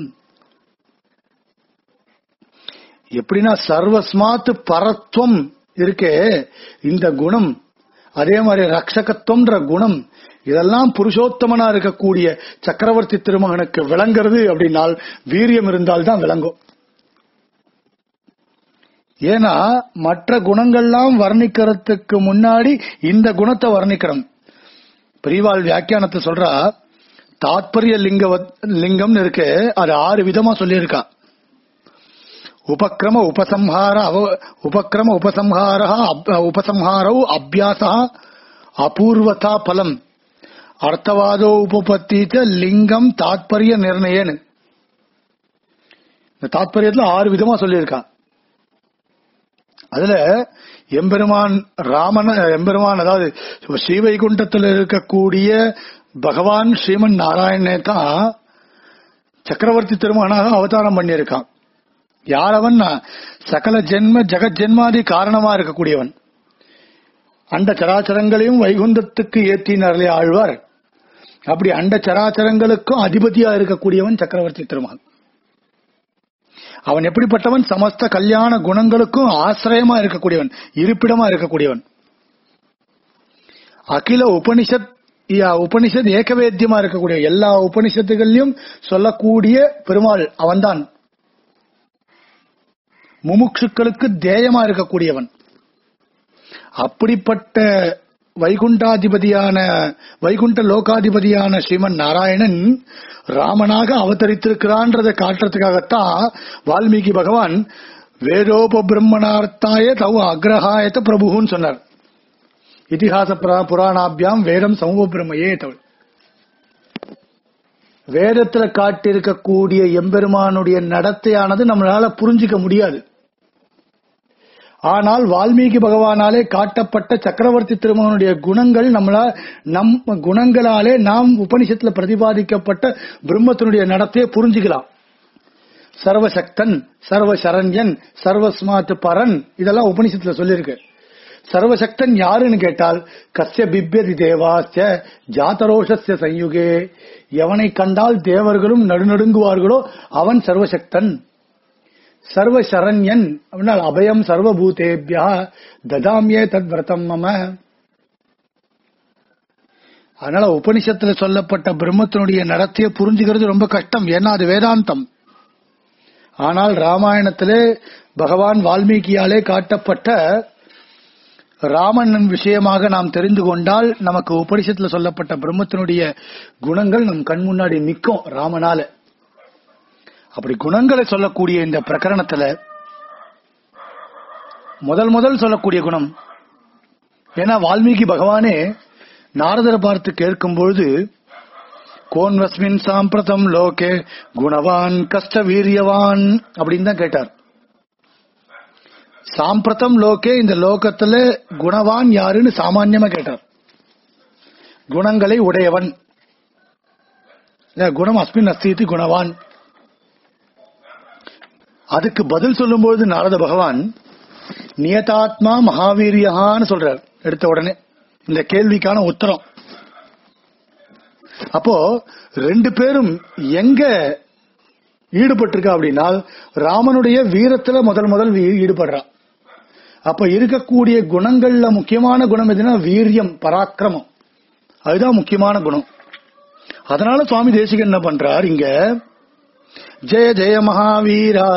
எப்படின்னா சர்வஸ்மாத் பரத்வம் இருக்கே இந்த குணம் அதே மாதிரி ரக்ஷகத்துவம்ன்ற குணம் இதெல்லாம் புருஷோத்தமனா இருக்கக்கூடிய சக்கரவர்த்தி திருமகனுக்கு விளங்குறது அப்படின்னால் வீரியம் இருந்தால் தான் விளங்கும் ஏன்னா மற்ற குணங்கள்லாம் வர்ணிக்கிறதுக்கு முன்னாடி இந்த குணத்தை வர்ணிக்கணும் பெரியவாள் வியாக்கியானத்தை சொல்றா தாத்பரிய லிங்க லிங்கம்னு இருக்கு அது ஆறு விதமா சொல்லியிருக்கா உபக்கிரம உபசம்ஹார அவ- உபக்கிரம உபசம்ஹார உபசம்ஹாரௌ அபியாச அபூர்வதா பலம் அர்த்தவாதோ உபபத்தி லிங்கம் தாத்பரிய நிர்ணயன்னு இந்த தாத்பரியத்துல ஆறு விதமா சொல்லியிருக்கா அதுல எம்பெருமான் ராமன் எம்பெருமான் அதாவது ஸ்ரீவைகுண்டத்தில் இருக்கக்கூடிய பகவான் ஸ்ரீமன் நாராயணனே தான் சக்கரவர்த்தி திருமகனாக அவதாரம் பண்ணியிருக்கான் யாரவன் சகல ஜென்ம ஜெகத் ஜென்மாதி காரணமா இருக்கக்கூடியவன் அண்ட சராச்சரங்களையும் வைகுந்தத்துக்கு ஏற்றினார்களே ஆழ்வார் அப்படி அண்ட சராச்சரங்களுக்கும் அதிபதியா இருக்கக்கூடியவன் சக்கரவர்த்தி திருமகன் அவன் எப்படிப்பட்டவன் சமஸ்த கல்யாண குணங்களுக்கும் ஆசிரியமா இருக்கக்கூடியவன் இருப்பிடமா இருக்கக்கூடியவன் அகில உபனிஷத் யா- உபனிஷத் ஏகவேத்தியமா இருக்கக்கூடிய எல்லா உபனிஷத்துகள்லயும் சொல்லக்கூடிய பெருமாள் அவன்தான் முமுட்சுக்களுக்கு தேயமா இருக்கக்கூடியவன் அப்படிப்பட்ட வைகுண்டாதிபதியான வைகுண்ட லோகாதிபதியான ஸ்ரீமன் நாராயணன் ராமனாக அவதரித்திருக்கிறான்றதை காட்டுறதுக்காகத்தான் வால்மீகி பகவான் வேதோப பிரம்மணார்த்தாய தவ அக்ரஹாயத்த பிரபுன்னு சொன்னார் இதிகாச புரா- புராணாபியாம் வேதம் சமூக பிரம்மையே தவள் வேதத்துல காட்டியிருக்கக்கூடிய எம்பெருமானுடைய நடத்தையானது நம்மளால புரிஞ்சிக்க முடியாது ஆனால் வால்மீகி பகவானாலே காட்டப்பட்ட சக்கரவர்த்தி திருமகனுடைய குணங்கள் நம்மள நம் குணங்களாலே நாம் உபனிஷத்துல பிரதிபாதிக்கப்பட்ட பிரம்மத்தினுடைய நடத்தையை புரிஞ்சுக்கலாம் சர்வசக்தன் சர்வசரண்யன் சர்வஸ்மாத் பரன் இதெல்லாம் உபனிஷத்துல சொல்லியிருக்கு சர்வசக்தன் யாருன்னு கேட்டால் கஸ்ய பிப்யதி தேவாஸ்ய ஜாதரோஷஸ்ய சயுகே எவனை கண்டால் தேவர்களும் நடுநடுங்குவார்களோ அவன் சர்வசக்தன் சர்வசரண்யன் அப்படின்னா அபயம் சர்வபூதேபியா ததாமியே தத் விரதம் மம அதனால உபனிஷத்துல சொல்லப்பட்ட பிரம்மத்தினுடைய நடத்தையை புரிஞ்சுக்கிறது ரொம்ப கஷ்டம் ஏன்னா அது வேதாந்தம் ஆனால் ராமாயணத்திலே பகவான் வால்மீகியாலே காட்டப்பட்ட ராமன் விஷயமாக நாம் தெரிந்து கொண்டால் நமக்கு உபனிஷத்துல சொல்லப்பட்ட பிரம்மத்தினுடைய குணங்கள் நம் கண் முன்னாடி நிற்கும் ராமனால அப்படி குணங்களை சொல்லக்கூடிய இந்த பிரகரணத்துல முதல் முதல் சொல்லக்கூடிய குணம் ஏன்னா வால்மீகி பகவானே நாரதரை பார்த்து கேட்கும் பொழுது கோன்வஸ்மின் சாம்பிரதம் லோகே குணவான் கஷ்ட வீரியவான் அப்படின்னு தான் கேட்டார் சாம்பிரதம் லோகே இந்த லோகத்துல குணவான் யாருன்னு சாமான்யமா கேட்டார் குணங்களை உடையவன் இல்ல, குணம் அஸ்மின் அஸ்தி குணவான் அதுக்கு பதில் சொல்லும்பொழுது நாரத பகவான் நியதாத்மா மகாவீரியகான்னு சொல்றார் எடுத்த உடனே இந்த கேள்விக்கான உத்தரம் அப்போ ரெண்டு பேரும் எங்க ஈடுபட்டிருக்கா அப்படின்னா ராமனுடைய வீரத்துல முதல் முதல் வீ- ஈடுபடுறா அப்ப இருக்கக்கூடிய குணங்கள்ல முக்கியமான குணம் எதுனா வீரியம் பராக்கிரமம் அதுதான் முக்கியமான குணம் அதனால சுவாமி தேசிகன் என்ன பண்றார் இங்க ஜெய ஜெய மகாவீரா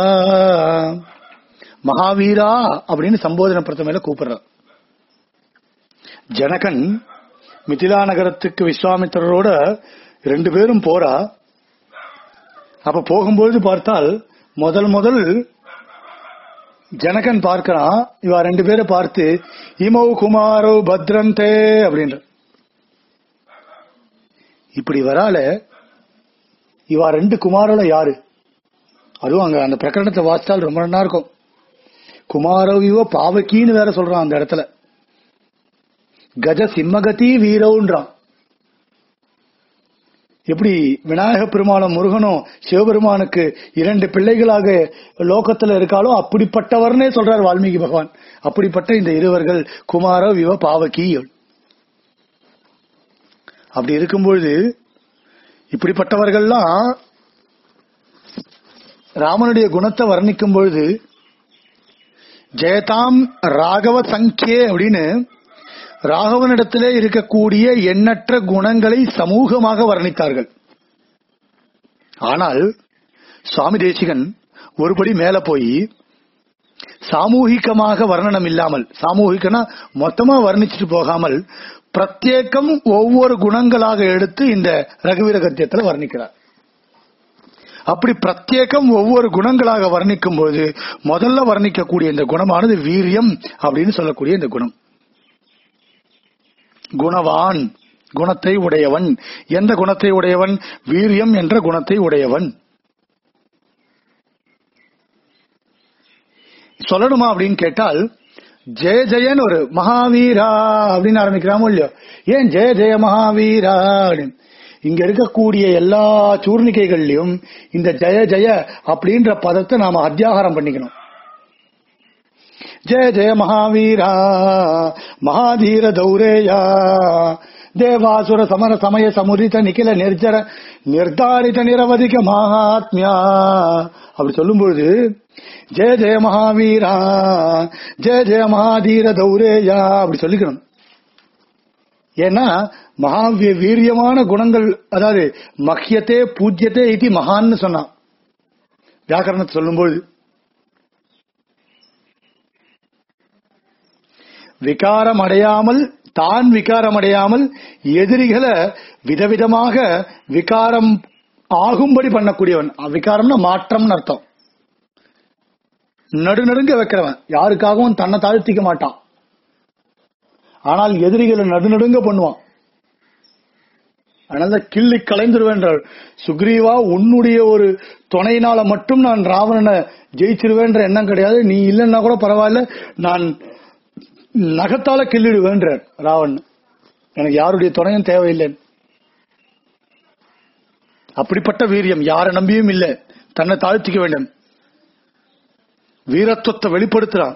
மகாவீரா அப்படின்னு சம்போதன பிரதமையில கூப்பிடுறார் ஜனகன் மிதிலா நகரத்துக்கு விஸ்வாமித்திரரோட ரெண்டு பேரும் போறா அப்ப போகும்பொழுது பார்த்தால் முதல் முதல் ஜனகன் பார்க்கிறான் இவ ரெண்டு பேரை பார்த்து இமௌ குமாரோ பத்ரந்தே அப்படின்ற இப்படி வரால இவா ரெண்டு குமாரோல யாரு அதுவும் அங்க அந்த பிரகரணத்தை வாசித்தால் ரொம்ப நல்லா இருக்கும் குமாரவியோ பாவக்கின்னு வேற சொல்றான் அந்த இடத்துல கஜ சிம்மகதி வீரவுன்றான் எப்படி விநாயக பெருமாளும் முருகனும் சிவபெருமானுக்கு இரண்டு பிள்ளைகளாக லோகத்துல இருக்காளோ அப்படிப்பட்டவர்னே சொல்றார் வால்மீகி பகவான் அப்படிப்பட்ட இந்த இருவர்கள் குமார விவ பாவகி அப்படி இருக்கும்பொழுது இப்படிப்பட்டவர்கள்லாம் ராமனுடைய குணத்தை வர்ணிக்கும் பொழுது ஜெயதாம் ராகவ சங்கே அப்படின்னு ராகவனிடத்திலே இருக்கக்கூடிய எண்ணற்ற குணங்களை சமூகமாக வர்ணித்தார்கள் ஆனால் சுவாமி தேசிகன் ஒருபடி மேல போய் சாமூகிகமாக வர்ணனம் இல்லாமல் சாமூகிகனா மொத்தமா வர்ணிச்சுட்டு போகாமல் பிரத்யேகம் ஒவ்வொரு குணங்களாக எடுத்து இந்த ரகுவீர கத்தியத்துல வர்ணிக்கிறார் அப்படி பிரத்யேகம் ஒவ்வொரு குணங்களாக வர்ணிக்கும் போது முதல்ல வர்ணிக்கக்கூடிய இந்த குணமானது வீரியம் அப்படின்னு சொல்லக்கூடிய இந்த குணம் குணவான் குணத்தை உடையவன் எந்த குணத்தை உடையவன் வீரியம் என்ற குணத்தை உடையவன் சொல்லணுமா அப்படின்னு கேட்டால் ஜெய ஜெயன் ஒரு மகாவீரா அப்படின்னு ஆரம்பிக்கிறாமோ இல்லையோ ஏன் ஜெய ஜெய மகாவீரா அப்படின்னு இங்க இருக்கக்கூடிய எல்லா சூர்ணிகைகள்லயும் இந்த ஜெய ஜெய அப்படின்ற பதத்தை நாம அத்தியாகாரம் பண்ணிக்கணும் ஜெய ஜெய மகாவீரா மகாதீர தௌரேயா தேவாசுர சமர சமய சமுதித நிகில நிர்ஜர நிர்தாரித நிரவதிக மகாத்மியா அப்படி சொல்லும்பொழுது ஜெய ஜெய மகாவீரா ஜெய ஜெய மகாதீர தௌரேயா அப்படி சொல்லிக்கணும் ஏன்னா மகா வீ- வீரியமான குணங்கள் அதாவது மக்கியத்தே பூஜ்யத்தே இது மகான்னு சொன்னான் வியாக்கரணத்தை சொல்லும்போது விகாரம் அடையாமல் தான் விகாரம் அடையாமல் எதிரிகளை விதவிதமாக விகாரம் ஆகும்படி பண்ணக்கூடியவன் விகாரம்னா மாற்றம்னு அர்த்தம் நடுநடுங்க வைக்கிறவன் யாருக்காகவும் தன்னை தாழ்த்திக்க மாட்டான் ஆனால் எதிரிகளை நடுநடுங்க பண்ணுவான் அதனால கிள்ளி கலைந்துருவேன்றார் சுக்ரீவா உன்னுடைய ஒரு துணையினால மட்டும் நான் ராவணனை ஜெயிச்சிருவேன்ற எண்ணம் கிடையாது நீ இல்லைன்னா கூட பரவாயில்ல நான் நகத்தால கிள்ளிடுவேன்றார் ராவணன் எனக்கு யாருடைய துணையும் தேவையில்லை அப்படிப்பட்ட வீரியம் யாரை நம்பியும் இல்லை தன்னை தாழ்த்திக்க வேண்டும் வீரத்துவத்தை வெளிப்படுத்துறான்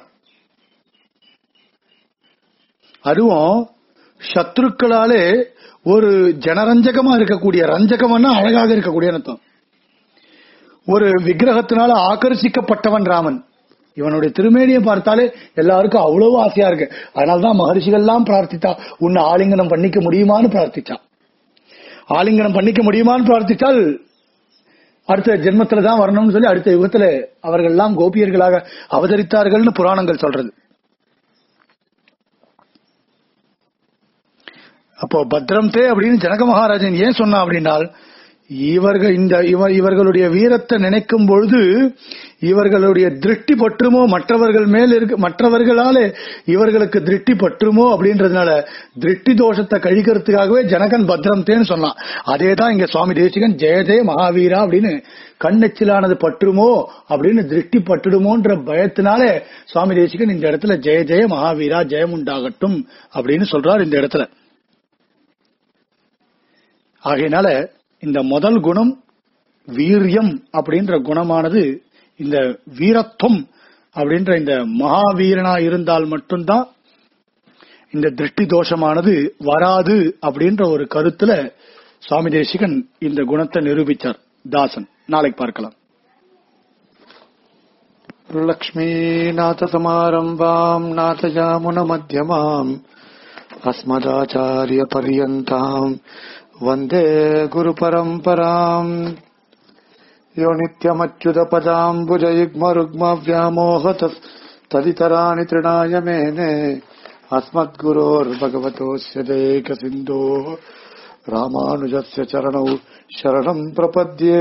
அதுவும் சத்ருக்களாலே ஒரு ஜனரஞ்சகமா இருக்கக்கூடிய ரஞ்சகம்னா அழகாக இருக்கக்கூடிய அர்த்தம் ஒரு விக்கிரகத்தினால ஆகர்ஷிக்கப்பட்டவன் ராமன் இவனுடைய திருமேனியை பார்த்தாலே எல்லாருக்கும் அவ்வளவு ஆசையா இருக்கு அதனாலதான் மகர்ஷிகள்லாம் பிரார்த்தித்தா உன்னை ஆலிங்கனம் பண்ணிக்க முடியுமான்னு பிரார்த்திச்சா ஆலிங்கனம் பண்ணிக்க முடியுமான்னு பிரார்த்தித்தால் அடுத்த ஜென்மத்துல தான் வரணும்னு சொல்லி அடுத்த யுகத்துல அவர்கள் எல்லாம் கோபியர்களாக அவதரித்தார்கள்னு புராணங்கள் சொல்றது அப்போ பத்ரம் தே அப்படின்னு ஜனக மகாராஜன் ஏன் சொன்னா அப்படின்னால் இவர்கள் இந்த இவ இவர்களுடைய வீரத்தை நினைக்கும் பொழுது இவர்களுடைய திருஷ்டி பற்றுமோ மற்றவர்கள் மேல் இருக்க மற்றவர்களாலே இவர்களுக்கு திருஷ்டி பற்றுமோ அப்படின்றதுனால திருஷ்டி தோஷத்தை கழிக்கிறதுக்காகவே ஜனகன் பத்ரம் தேன்னு சொன்னான் அதே தான் இங்க சுவாமி தேசிகன் ஜெய ஜெய மகாவீரா அப்படின்னு கண்ணெச்சிலானது பற்றுமோ அப்படின்னு திருஷ்டி பட்டுடுமோன்ற பயத்தினாலே சுவாமி தேசிகன் இந்த இடத்துல ஜெய ஜெய மகாவீரா ஜெயம் உண்டாகட்டும் அப்படின்னு சொல்றார் இந்த இடத்துல ஆகையினால இந்த முதல் குணம் வீரியம் அப்படின்ற குணமானது இந்த வீரத்துவம் அப்படின்ற இந்த மகாவீரனா இருந்தால் மட்டும்தான் இந்த திருஷ்டி தோஷமானது வராது அப்படின்ற ஒரு கருத்துல சுவாமி தேசிகன் இந்த குணத்தை நிரூபிச்சார் தாசன் நாளைக்கு பார்க்கலாம் लक्ष्मीनाथसमारम्भाम् नाथयामुनमध्यमाम् अस्मदाचार्यपर्यन्ताम् वन्दे गुरुपरम्पराम् यो नित्यमच्युतपदाम्बुजयुग्मरुग्मव्यामोहत तदितराणि तृणाय मेने अस्मद्गुरोर्भगवतोऽस्य देकसिन्धोः रामानुजस्य चरणौ शरणम् प्रपद्ये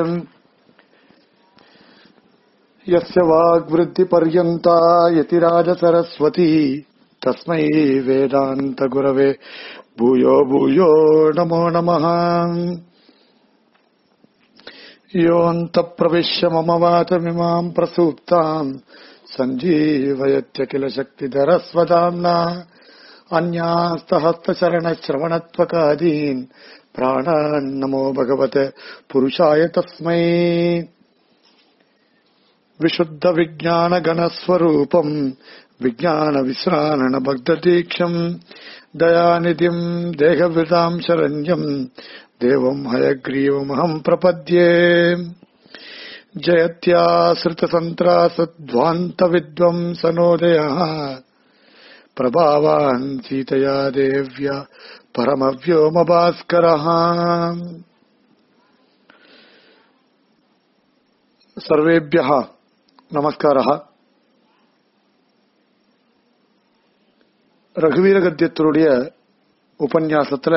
यस्य वाग्वृद्धिपर्यन्ता यतिराजसरस्वती तस्मै वेदान्तगुरवे भूयो भूयो नमो नमः योऽन्तप्रविश्य मम वातमिमाम् प्रसूप्ताम् सञ्जीवयत्य किल शक्तिधरस्वदाम्ना अन्यास्तहस्तचरणश्रवणत्वकादीन् प्राणान्नमो भगवते पुरुषाय तस्मै विशुद्धविज्ञानगणस्वरूपम् विज्ञानविश्राणभक्तदीक्षम् दयानिधिम् देहवृताम् शरण्यम् देवम् हयग्रीवमहम् प्रपद्ये जयत्याश्रितसन्त्रासध्वान्तविद्वम् सनोदयः प्रभावान् सीतया देव्या परमव्योमभास्करः सर्वेभ्यः नमस्कारः ரகுவீர கத்தியத்தினுடைய உபன்யாசத்துல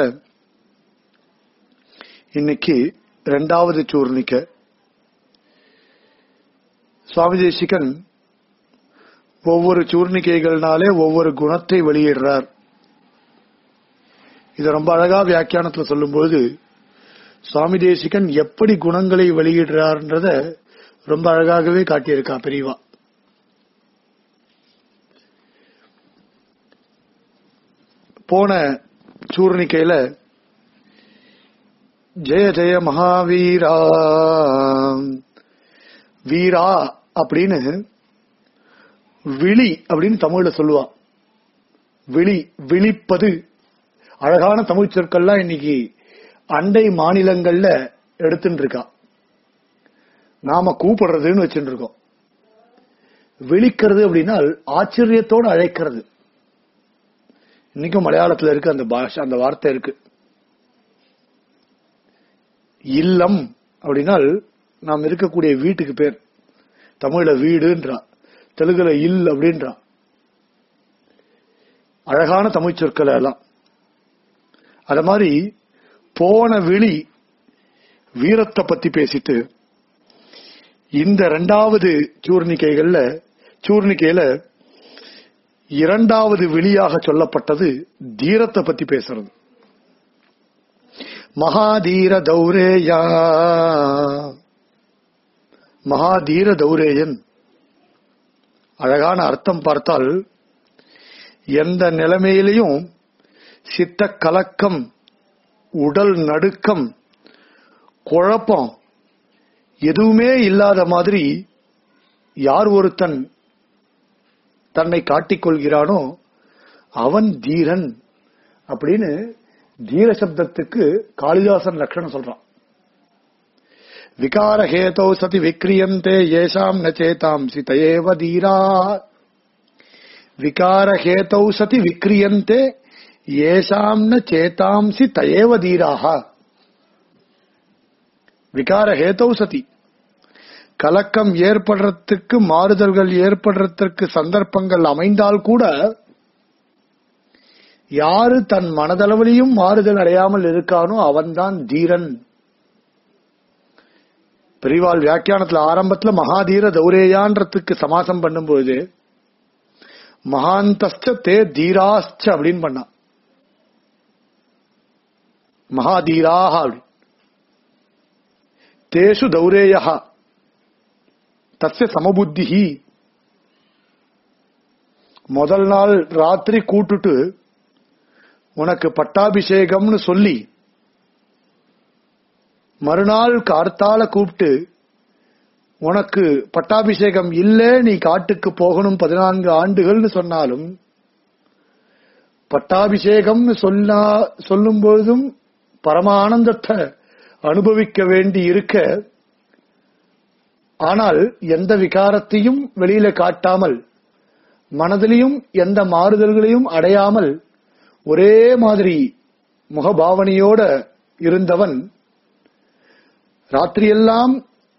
இன்னைக்கு ரெண்டாவது சூர்ணிக்க சுவாமி தேசிகன் ஒவ்வொரு சூர்ணிக்கைகள்னாலே ஒவ்வொரு குணத்தை வெளியிடுறார் இத ரொம்ப அழகா வியாக்கியானத்துல சொல்லும்போது சுவாமி தேசிகன் எப்படி குணங்களை வெளியிடுறார்ன்றத ரொம்ப அழகாகவே காட்டியிருக்கா பெரியவா போன சூர்ணிக்கையில ஜெய ஜெய மகாவீரா வீரா அப்படின்னு விழி அப்படின்னு தமிழ்ல சொல்லுவா விழி விழிப்பது அழகான தமிழ் சொற்கள்லாம் இன்னைக்கு அண்டை மாநிலங்கள்ல எடுத்துட்டு இருக்கா நாம கூப்பிடுறதுன்னு வச்சுட்டு இருக்கோம் விழிக்கிறது அப்படின்னா ஆச்சரியத்தோடு அழைக்கிறது இன்னைக்கும் மலையாளத்துல இருக்கு அந்த பாஷை அந்த வார்த்தை இருக்கு இல்லம் அப்படின்னால் நாம் இருக்கக்கூடிய வீட்டுக்கு பேர் தமிழ்ல வீடுன்றா தெலுங்குல இல் அப்படின்றா அழகான தமிழ் சொற்கள் எல்லாம் அத மாதிரி போன விழி வீரத்தை பத்தி பேசிட்டு இந்த ரெண்டாவது சூர்ணிக்கைகள்ல சூர்ணிக்கையில இரண்டாவது விழியாக சொல்லப்பட்டது தீரத்தை பத்தி பேசுறது மகாதீர தௌரேயா மகாதீர தௌரேயன் அழகான அர்த்தம் பார்த்தால் எந்த நிலைமையிலையும் சித்த கலக்கம் உடல் நடுக்கம் குழப்பம் எதுவுமே இல்லாத மாதிரி யார் ஒருத்தன் தன்னை காட்டிக்கொள்கிறானோ அவன் தீரன் அப்படின்னு தீர சப்தத்துக்கு காளிதாசன் லட்சணம் சொல்றான் விகாரஹேதௌ சதி விக்ரியந்தே ஏஷாம் ந சேதாம்சி தயேவ தீரா விகாரஹேதௌ சதி விக்ரியந்தே ஏஷாம் ந சேதாம்சி தயேவ தீராக விகாரஹேதௌ சதி கலக்கம் ஏற்படுறதுக்கு மாறுதல்கள் ஏற்படுறதுக்கு சந்தர்ப்பங்கள் அமைந்தால் கூட யாரு தன் மனதளவிலையும் மாறுதல் அடையாமல் இருக்கானோ அவன்தான் தீரன் பெரிவாள் வியாக்கியானத்துல ஆரம்பத்துல மகாதீர தௌரேயான்றதுக்கு சமாசம் பண்ணும்போது மகாந்தஸ்ட தே தீராஸ்ச அப்படின்னு பண்ணான் மகாதீராக அப்படி தேஷு தௌரேயா தஸ்ய சமபுத்தி முதல் நாள் ராத்திரி கூட்டுட்டு உனக்கு பட்டாபிஷேகம்னு சொல்லி மறுநாள் கார்த்தால கூப்பிட்டு உனக்கு பட்டாபிஷேகம் இல்ல நீ காட்டுக்கு போகணும் பதினான்கு ஆண்டுகள்னு சொன்னாலும் பட்டாபிஷேகம்னு சொன்னா சொல்லும் பொழுதும் பரமானந்தத்தை அனுபவிக்க வேண்டி இருக்க ஆனால் எந்த விகாரத்தையும் வெளியில காட்டாமல் மனதிலையும் எந்த மாறுதல்களையும் அடையாமல் ஒரே மாதிரி முகபாவனையோட இருந்தவன் ராத்திரியெல்லாம்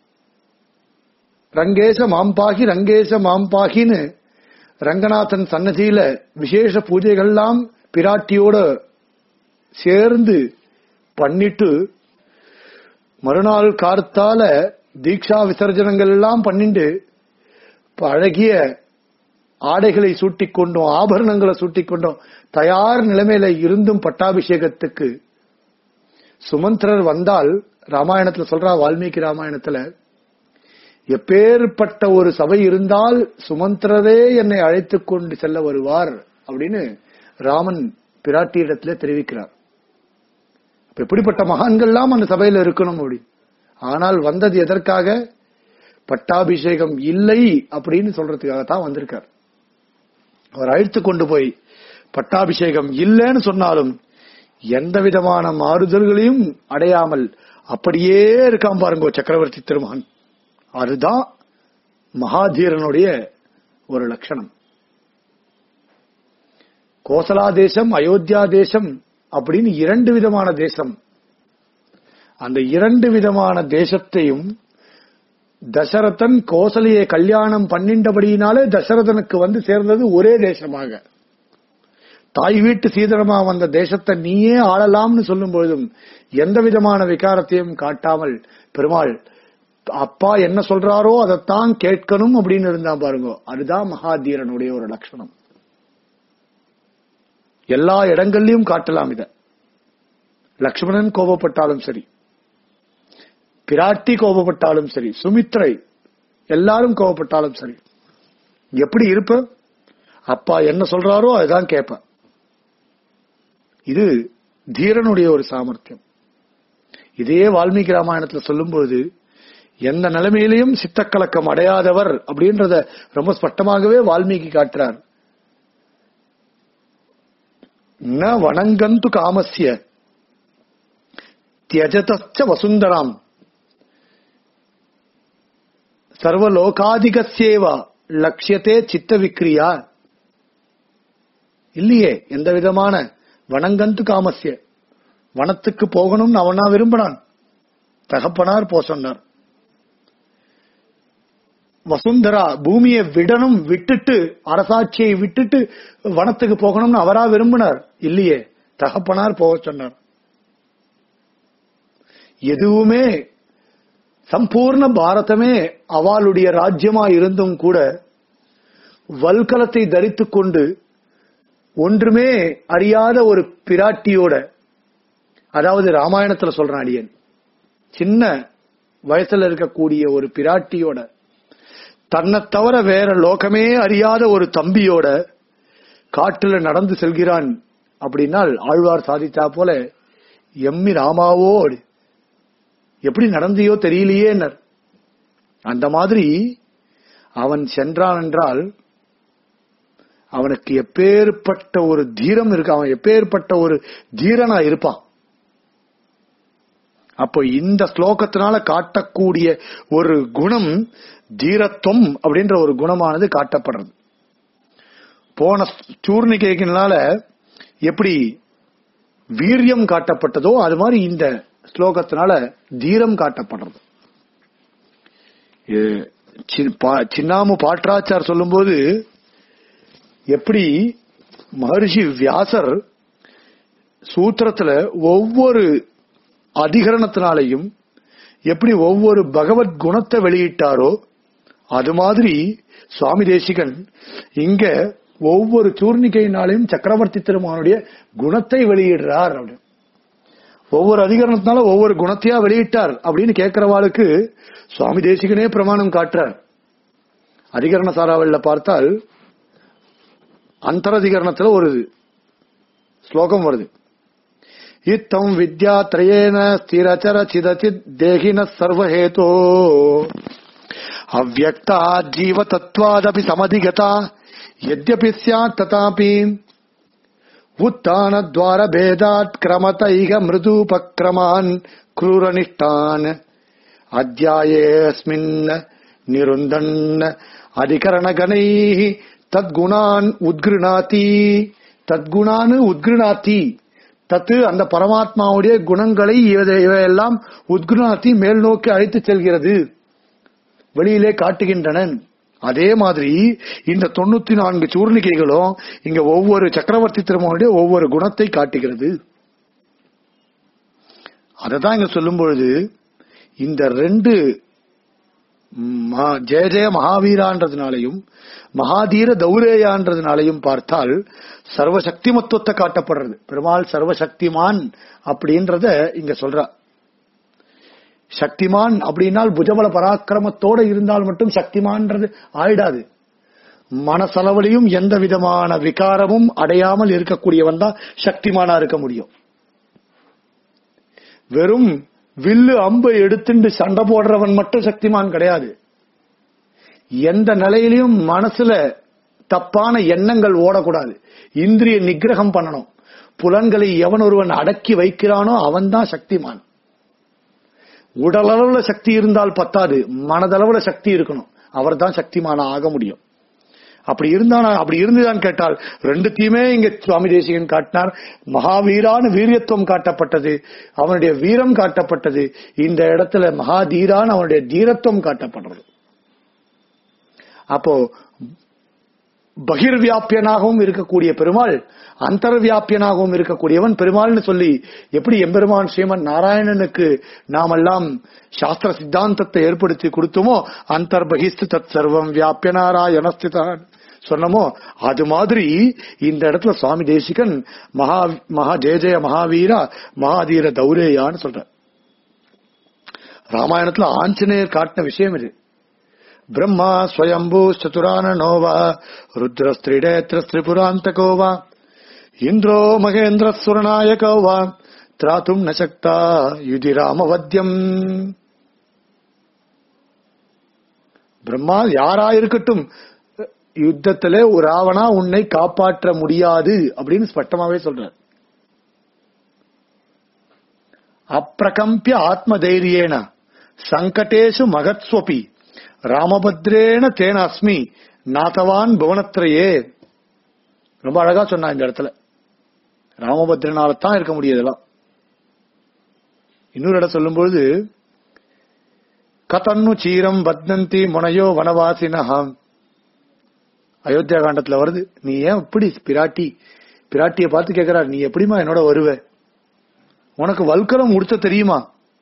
ரங்கேச மாம்பாகி ரங்கேச மாம்பாகின்னு ரங்கநாதன் சன்னதியில விசேஷ பூஜைகள்லாம் பிராட்டியோட சேர்ந்து பண்ணிட்டு மறுநாள் கார்த்தால தீக்ஷா விசர்ஜனங்கள் எல்லாம் பண்ணிண்டு இப்ப அழகிய ஆடைகளை சூட்டிக் கொண்டோம் ஆபரணங்களை சூட்டிக் கொண்டோம் தயார் நிலைமையில இருந்தும் பட்டாபிஷேகத்துக்கு சுமந்திரர் வந்தால் ராமாயணத்துல சொல்றா வால்மீகி ராமாயணத்துல எப்பேற்பட்ட ஒரு சபை இருந்தால் சுமந்திரரே என்னை அழைத்துக் கொண்டு செல்ல வருவார் அப்படின்னு ராமன் பிராட்டியிடத்துல தெரிவிக்கிறார் அப்ப எப்படிப்பட்ட மகான்கள்லாம் அந்த சபையில இருக்கணும் அப்படி ஆனால் வந்தது எதற்காக பட்டாபிஷேகம் இல்லை அப்படின்னு சொல்றதுக்காகத்தான் வந்திருக்கார் அவர் அழைத்து கொண்டு போய் பட்டாபிஷேகம் இல்லைன்னு சொன்னாலும் எந்த விதமான மாறுதல்களையும் அடையாமல் அப்படியே இருக்கான் பாருங்க சக்கரவர்த்தி திருமகன் அதுதான் மகாதீரனுடைய ஒரு லட்சணம் கோசலா தேசம் அயோத்தியா தேசம் அப்படின்னு இரண்டு விதமான தேசம் அந்த இரண்டு விதமான தேசத்தையும் தசரதன் கோசலையை கல்யாணம் பண்ணிண்டபடியினாலே தசரதனுக்கு வந்து சேர்ந்தது ஒரே தேசமாக தாய் வீட்டு சீதனமா வந்த தேசத்தை நீயே ஆளலாம்னு சொல்லும் பொழுதும் எந்த விதமான விகாரத்தையும் காட்டாமல் பெருமாள் அப்பா என்ன சொல்றாரோ அதைத்தான் கேட்கணும் அப்படின்னு இருந்தா பாருங்க அதுதான் மகாதீரனுடைய ஒரு லட்சணம் எல்லா இடங்கள்லயும் காட்டலாம் இத லக்ஷ்மணன் கோபப்பட்டாலும் சரி பிராட்டி கோபப்பட்டாலும் சரி சுமித்ரை எல்லாரும் கோபப்பட்டாலும் சரி எப்படி இருப்ப அப்பா என்ன சொல்றாரோ அதுதான் கேட்ப இது தீரனுடைய ஒரு சாமர்த்தியம் இதே வால்மீகி ராமாயணத்துல சொல்லும்போது எந்த நிலைமையிலையும் சித்தக்கலக்கம் அடையாதவர் அப்படின்றத ரொம்ப ஸ்பஷ்டமாகவே வால்மீகி காட்டுறார் ந வணங்கந்து காமஸ்ய தியஜதச்ச வசுந்தராம் சர்வலோகாதிகசேவா லட்சியத்தே சித்த விக்ரியா இல்லையே எந்த விதமான வணங்கந்து காமஸ்ய வனத்துக்கு போகணும்னு அவனா விரும்பினான் தகப்பனார் போ சொன்னார் வசுந்தரா பூமியை விடணும் விட்டுட்டு அரசாட்சியை விட்டுட்டு வனத்துக்கு போகணும்னு அவரா விரும்பினார் இல்லையே தகப்பனார் போக சொன்னார் எதுவுமே சம்பூர்ண பாரதமே அவளுடைய ராஜ்யமா இருந்தும் கூட வல்கலத்தை தரித்துக் கொண்டு ஒன்றுமே அறியாத ஒரு பிராட்டியோட அதாவது ராமாயணத்துல சொல்றான் அடியன் சின்ன வயசுல இருக்கக்கூடிய ஒரு பிராட்டியோட தன்னை தவிர வேற லோகமே அறியாத ஒரு தம்பியோட காட்டுல நடந்து செல்கிறான் அப்படின்னால் ஆழ்வார் சாதித்தா போல எம்மி ராமாவோ எப்படி நடந்தியோ தெரியலையே அந்த மாதிரி அவன் சென்றான் என்றால் அவனுக்கு எப்பேற்பட்ட ஒரு தீரம் இருக்கு அவன் எப்பேற்பட்ட ஒரு தீரனா இருப்பான் அப்போ இந்த ஸ்லோகத்தினால காட்டக்கூடிய ஒரு குணம் தீரத்துவம் அப்படின்ற ஒரு குணமானது காட்டப்படுறது போன சூர்ணிகையினால எப்படி வீரியம் காட்டப்பட்டதோ அது மாதிரி இந்த ஸ்லோகத்தினால தீரம் காட்டப்படுறது இது சி- பா- சின்னாமு பாட்ராச்சார் சொல்லும்போது எப்படி மகர்ஷி வியாசர் சூத்திரத்துல ஒவ்வொரு அதிகரணத்தினாலையும் எப்படி ஒவ்வொரு பகவத் குணத்தை வெளியிட்டாரோ அது மாதிரி சுவாமி தேசிகன் இங்க ஒவ்வொரு சூர்ணிகையினாலையும் சக்கரவர்த்தி திருமானுடைய குணத்தை வெளியிடுறார் அப்படின்னு ஒவ்வொரு அதிகரணத்தினால ஒவ்வொரு குணத்தையா வெளியிட்டார் அப்படின்னு கேட்கிறவாளுக்கு சுவாமி தேசிகனே பிரமாணம் காட்டுறார் அதிகரண சாராவல்ல பார்த்தால் அந்தரதிகரணத்துல ஒரு ஸ்லோகம் வருது இத்தம் வித்யா திரயேன ஸ்திரச்சர சிதச்சித் தேகின சர்வஹேதோ அவ்வக்தா ஜீவ தத்வாதபி சமதிகதா यद्यपि स्यात् तथापि उत्थानद्वार भेदात् क्रमतैह मृदूपक्रमान् क्रूरनिष्ठान् अध्यायेऽस्मिन् निरुन्दन् अधिकरणगणैः தத்குணான் உத்கிருணாதி தத்குணான் உத்கிருணாதி தத்து அந்த பரமாத்மாவுடைய குணங்களை இவை- இவையெல்லாம் உத்கிருணாதி மேல் நோக்கி அழைத்துச் செல்கிறது வெளியிலே காட்டுகின்றனன் அதே மாதிரி இந்த தொண்ணூத்தி நான்கு சூர்ணிகைகளும் இங்க ஒவ்வொரு சக்கரவர்த்தி திருமகனுடைய ஒவ்வொரு குணத்தை காட்டுகிறது அததான் இங்க சொல்லும் பொழுது இந்த ரெண்டு ம- ஜெய ஜெய மகாவீரான்றதுனாலையும் மகாதீர தௌரேயான்றதுனாலையும் பார்த்தால் சர்வசக்திமத்துவத்தை காட்டப்படுறது பெருமாள் சர்வசக்திமான் அப்படின்றத இங்க சொல்றா சக்திமான் அப்படின்னால் புஜபல பராக்கிரமத்தோட இருந்தால் மட்டும் சக்திமான்றது ஆயிடாது மனசளவிலையும் எந்த விதமான விகாரமும் அடையாமல் இருக்கக்கூடியவன் தான் சக்திமானா இருக்க முடியும் வெறும் வில்லு அம்பு எடுத்துட்டு சண்டை போடுறவன் மட்டும் சக்திமான் கிடையாது எந்த நிலையிலையும் மனசுல தப்பான எண்ணங்கள் ஓடக்கூடாது இந்திரிய நிகிரகம் பண்ணணும் புலன்களை எவன் ஒருவன் அடக்கி வைக்கிறானோ அவன்தான் சக்திமான் உடலளவுல சக்தி இருந்தால் பத்தாது மனதளவுல சக்தி இருக்கணும் அவர்தான் சக்திமான ஆக முடியும் அப்படி இருந்தானா அப்படி இருந்துதான் கேட்டால் ரெண்டுத்தையுமே இங்க சுவாமி தேசிகன் காட்டினார் மகாவீரான வீரியத்துவம் காட்டப்பட்டது அவனுடைய வீரம் காட்டப்பட்டது இந்த இடத்துல மகாதீரான அவனுடைய தீரத்துவம் காட்டப்படுறது அப்போ பகிர்வியாப்பியனாகவும் இருக்கக்கூடிய பெருமாள் அந்தர்வியாப்பியனாகவும் இருக்கக்கூடியவன் பெருமாள்னு சொல்லி எப்படி எம்பெருமான் ஸ்ரீமன் நாராயணனுக்கு நாமெல்லாம் சாஸ்திர சித்தாந்தத்தை ஏற்படுத்தி கொடுத்தோமோ அந்தர் பகிஸ்து தத் சர்வம் வியாபிய நாராயணஸ்திதான் சொன்னமோ அது மாதிரி இந்த இடத்துல சுவாமி தேசிகன் மகா மகா ஜெய ஜெய மகாவீரா மகாதீர தௌரேயான்னு சொல்ற ராமாயணத்துல ஆஞ்சநேயர் காட்டின விஷயம் இது பிரம்மா ஸ்வயம்பூ சதுரானனோ வா ருத்ரஸ்திரிடேத்திர திரிபுராந்தகோ வா இந்திரோ மகேந்திர சுரநாயகோ வா திராத்தும் நசக்தா யுதி ராமவத்தியம் பிரம்மா யாரா இருக்கட்டும் யுத்தத்திலே ஒரு ராவணா உன்னை காப்பாற்ற முடியாது அப்படின்னு ஸ்பஷ்டமாவே சொல்றார் அப்பிரகம்பிய ஆத்ம தைரியேன சங்கடேஷு மகத்ஸ்வபி ராமபத்ரேன தேன அஸ்மி நாதவான் புவனத்திரையே ரொம்ப அழகா சொன்னா இந்த இடத்துல ராமபத்ரனால தான் இருக்க முடியாதுலாம் இன்னொரு இடம் சொல்லும்பொழுது கதன்னு சீரம் பத்னந்தி முனையோ வனவாசினஹாம் அயோத்தியா காண்டத்துல வருது நீ ஏன் இப்படி பிராட்டி பிராட்டிய பார்த்து கேக்குறாரு நீ எப்படிமா என்னோட வருவ உனக்கு வல்கலம் உடுத்த தெரியுமா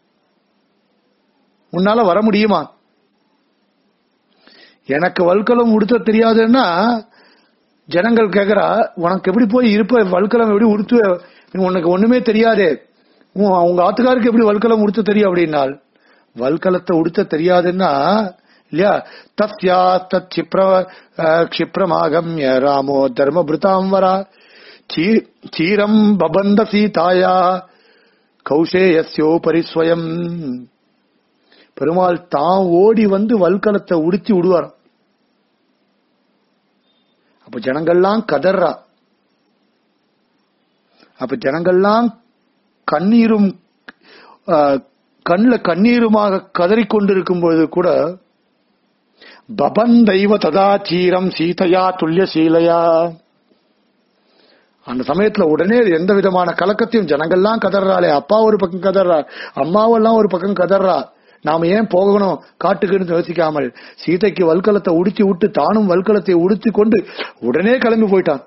உன்னால வர முடியுமா எனக்கு வல்கலம் உடுத்த தெரியாதுன்னா ஜனங்கள் கேக்குறா உனக்கு எப்படி போய் இருப்ப வல்கலம் எப்படி உடுத்துவ உனக்கு ஒண்ணுமே தெரியாதே உன் அவங்க ஆத்துக்காருக்கு எப்படி வல்கலம் உடுத்த தெரியும் அப்படின்னால் வல்கலத்தை உடுத்த தெரியாதுன்னா இல்லையா தஸ்யா தத் சிப்ர க்ஷிப்ரமாகம்ய ராமோ தர்மபிருதாம் வரா சீ- சீரம் பபந்த சீதாயா கௌசேயஸ்யோபரி ஸ்வயம் பெருமாள் தான் ஓடி வந்து வல்கலத்தை உடுத்தி விடுவார் அப்ப ஜனங்கள்லாம் கதறா அப்ப ஜனங்கள்லாம் கண்ணீரும் ஆஹ், கண்ணுல கண்ணீருமாக கதறிக்கொண்டிருக்கும் பொழுது கூட பபந்தைவ ததா சீரம் சீதையா துல்லிய சீலையா அந்த சமயத்துல உடனே எந்த விதமான கலக்கத்தையும் ஜனங்கள்லாம் கதறாளே அப்பா ஒரு பக்கம் கதறா அம்மாவெல்லாம் ஒரு பக்கம் கதறா நாம ஏன் போகணும் காட்டுக்குன்னு யோசிக்காமல் சீதைக்கு வல்கலத்தை உடுத்தி விட்டு தானும் வல்கலத்தை உடுத்தி கொண்டு உடனே கிளம்பி போயிட்டான்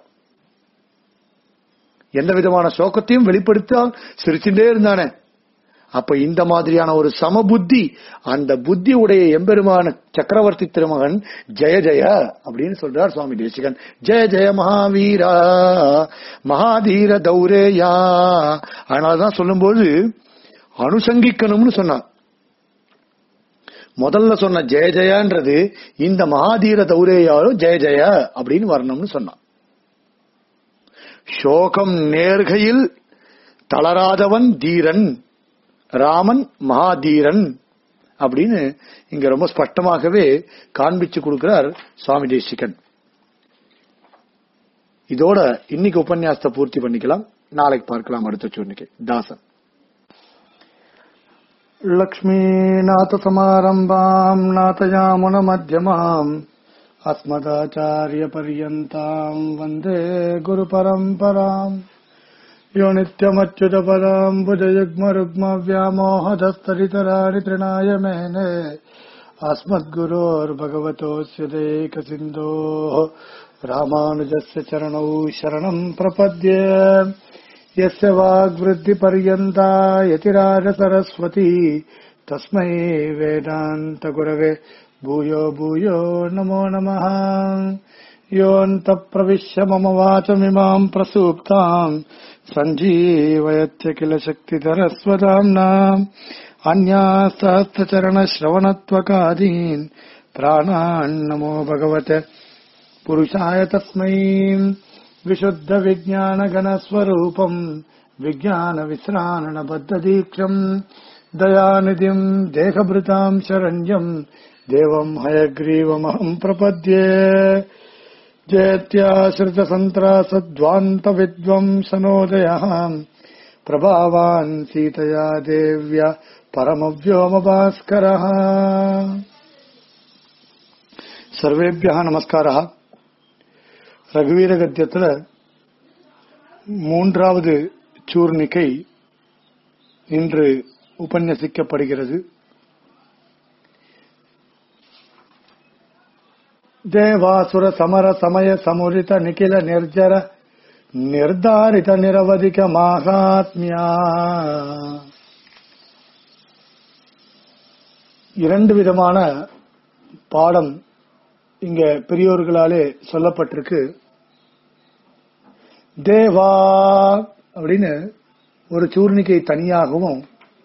எந்த விதமான சோகத்தையும் வெளிப்படுத்தால் சிரிச்சுட்டே இருந்தானே அப்ப இந்த மாதிரியான ஒரு சமபுத்தி அந்த புத்தி உடைய எம்பெருமான சக்கரவர்த்தி திருமகன் ஜெய ஜெய அப்படின்னு சொல்றார் சுவாமி தேசிகன் ஜெய ஜெய மகாவீரா மகாதீர தௌரேயா அதனாலதான் சொல்லும்போது அனுசங்கிக்கணும்னு சொன்னான் முதல்ல சொன்ன ஜெய ஜெயன்றது இந்த மகாதீர தௌரேயாலும் ஜெய ஜெய அப்படின்னு வரணும்னு சொன்னான் சோகம் நேர்கையில் தளராதவன் தீரன் ராமன் மகாதீரன் அப்படின்னு இங்க ரொம்ப ஸ்பஷ்டமாகவே காண்பிச்சு கொடுக்கிறார் சுவாமி தேசிகன் இதோட இன்னைக்கு உபன்யாசத்தை பூர்த்தி பண்ணிக்கலாம் நாளைக்கு பார்க்கலாம் அடுத்த சூழ்நிலை தாசன் लक्ष्मीनाथसमारम्भाम् नाथयामुनमध्यमाम् अस्मदाचार्यपर्यन्ताम् वन्दे गुरुपरम्पराम् यो नित्यमच्युतपदाम् भुजयुग्मरुग्मव्यामोहदस्तरितराणि तृणाय मेने अस्मद्गुरोर्भगवतोऽस्य देकसिन्धोः रामानुजस्य चरणौ शरणम् प्रपद्ये यस्य वाग्वृद्धिपर्यन्ता यतिराजसरस्वती तस्मै वेदान्तगुरवे भूयो भूयो नमो नमः योऽन्तप्रविश्य मम वाचमिमाम् प्रसूप्ताम् सञ्जीवयत्य किल शक्तिधरस्वदाम्नाम् अन्यासहस्रचरणश्रवणत्वकादीन् प्राणान्नमो भगवते पुरुषाय तस्मै विशुद्धविज्ञानगणस्वरूपम् विज्ञानविश्राणबद्धदीक्षम् दयानिधिम् देहभृताम् शरण्यम् देवम् हयग्रीवमहम् प्रपद्ये जेत्याश्रितसन्त्रासध्वान्तविद्वंसनोदयः प्रभावान् सीतया देव्या परमव्योमभास्करः सर्वेभ्यः नमस्कारः ரகுவீர கத்தியத்துல மூன்றாவது சூர்ணிகை இன்று உபன்யசிக்கப்படுகிறது தேவாசுர சமர சமய சமுரித நிகில நிர்ஜர நிர்தாரித நிரவதிக மகாத்மியா இரண்டு விதமான பாடம் இங்க பெரியோர்களாலே சொல்லப்பட்டிருக்கு தேவா அப்படின்னு ஒரு சூர்ணிகை தனியாகவும்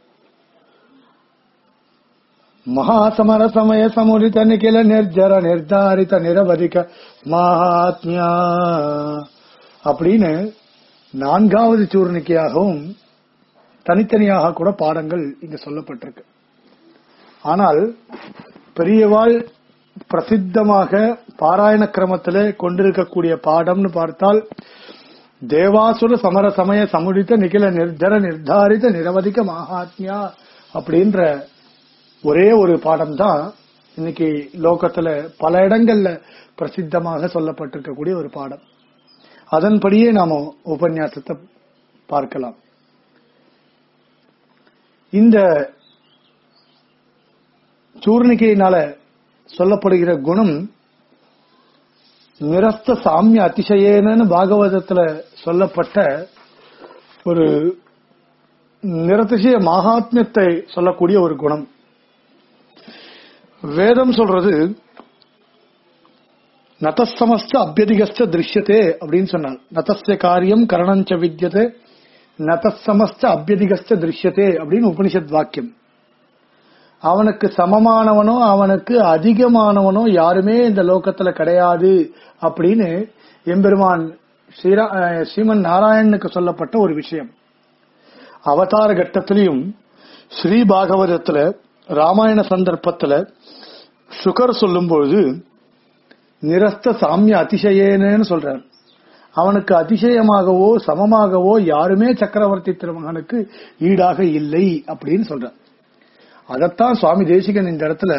மகாசமர சமய சமுரித நிகில நிர்ஜர நிர்தாரித நிரவதிக மகாத்மியா அப்படின்னு நான்காவது சூர்ணிக்கையாகவும் தனித்தனியாக கூட பாடங்கள் இங்க சொல்லப்பட்டிருக்கு ஆனால் பெரியவாள் பிரசித்தமாக பாராயண கிரமத்திலே கொண்டிருக்கக்கூடிய பாடம்னு பார்த்தால் தேவாசுர சமர சமய சமுடித்த நிகில நிர்ஜர நிர்தாரித நிரவதிக மகாத்மியா அப்படின்ற ஒரே ஒரு பாடம் தான் இன்னைக்கு லோகத்துல பல இடங்கள்ல பிரசித்தமாக சொல்லப்பட்டிருக்கக்கூடிய ஒரு பாடம் அதன்படியே நாம உபன்யாசத்தை பார்க்கலாம் இந்த சூர்ணிகையினால சொல்லப்படுகிற குணம் நிரஸ்த சாமிய அதிசயேனன்னு பாகவதத்துல சொல்லப்பட்ட ஒரு நிரதிசய மகாத்மியத்தை சொல்லக்கூடிய ஒரு குணம் வேதம் சொல்றது நதசமஸ்த அபியதிகஸ்த திருஷ்யத்தே அப்படின்னு சொன்னான் நதஸ்ய காரியம் கரணஞ்ச வித்தியதே நதசமஸ்த அபியதிகஸ்த திருஷ்யத்தே அப்படின்னு உபனிஷத் வாக்கியம் அவனுக்கு சமமானவனோ அவனுக்கு அதிகமானவனோ யாருமே இந்த லோகத்துல கிடையாது அப்படின்னு எம்பெருமான் ஸ்ரீரா அஹ் ஸ்ரீமன் நாராயணனுக்கு சொல்லப்பட்ட ஒரு விஷயம் அவதார கட்டத்திலையும் ஸ்ரீ பாகவதத்துல ராமாயண சந்தர்ப்பத்துல சுகர் சொல்லும்பொழுது நிரஸ்த சாமிய அதிசயேனு சொல்றார் அவனுக்கு அதிசயமாகவோ சமமாகவோ யாருமே சக்கரவர்த்தி திருமகனுக்கு ஈடாக இல்லை அப்படின்னு சொல்றார் அதத்தான் சுவாமி தேசிகன் இந்த இடத்துல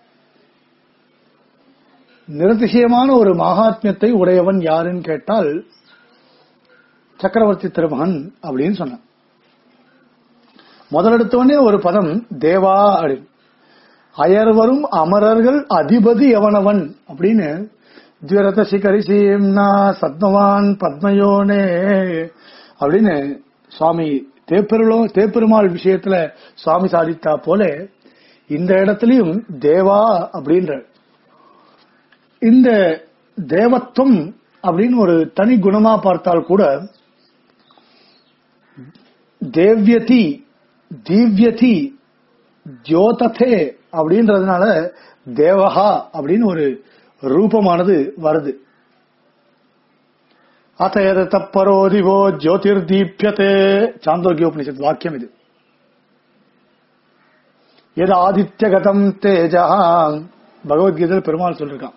நிரதிசயமான ஒரு மகாத்மியத்தை உடையவன் யாருன்னு கேட்டால் சக்கரவர்த்தி திருமகன் அப்படின்னு சொன்னான் முதலெடுத்தவனே ஒரு பதம் தேவா அப்படின்னு அயர்வரும் அமரர்கள் அதிபதி எவனவன் அப்படின்னு ஜிரத சிகரிசீம்னா சத்மவான் பத்மயோனே அப்படின்னு சுவாமி தேப்பெருளோ தேப்பெருமாள் விஷயத்துல சுவாமி சாதித்தா போல இந்த இடத்துலயும் தேவா அப்படின்ற இந்த தேவத்துவம் அப்படின்னு ஒரு தனி குணமா பார்த்தால் கூட தேவ்யதி தீவ்யதி ஜோததே அப்படின்றதுனால தேவஹா அப்படின்னு ஒரு ரூபமானது வருது அத்தயத தப்பரோதிவோ ஜோதிர் தீப்யத்தே சாந்தோக்கியோபனிஷத் வாக்கியம் இது எது ஆதித்யகதம் தேஜா பகவத்கீதையில் பெருமாள் சொல்லிருக்கான்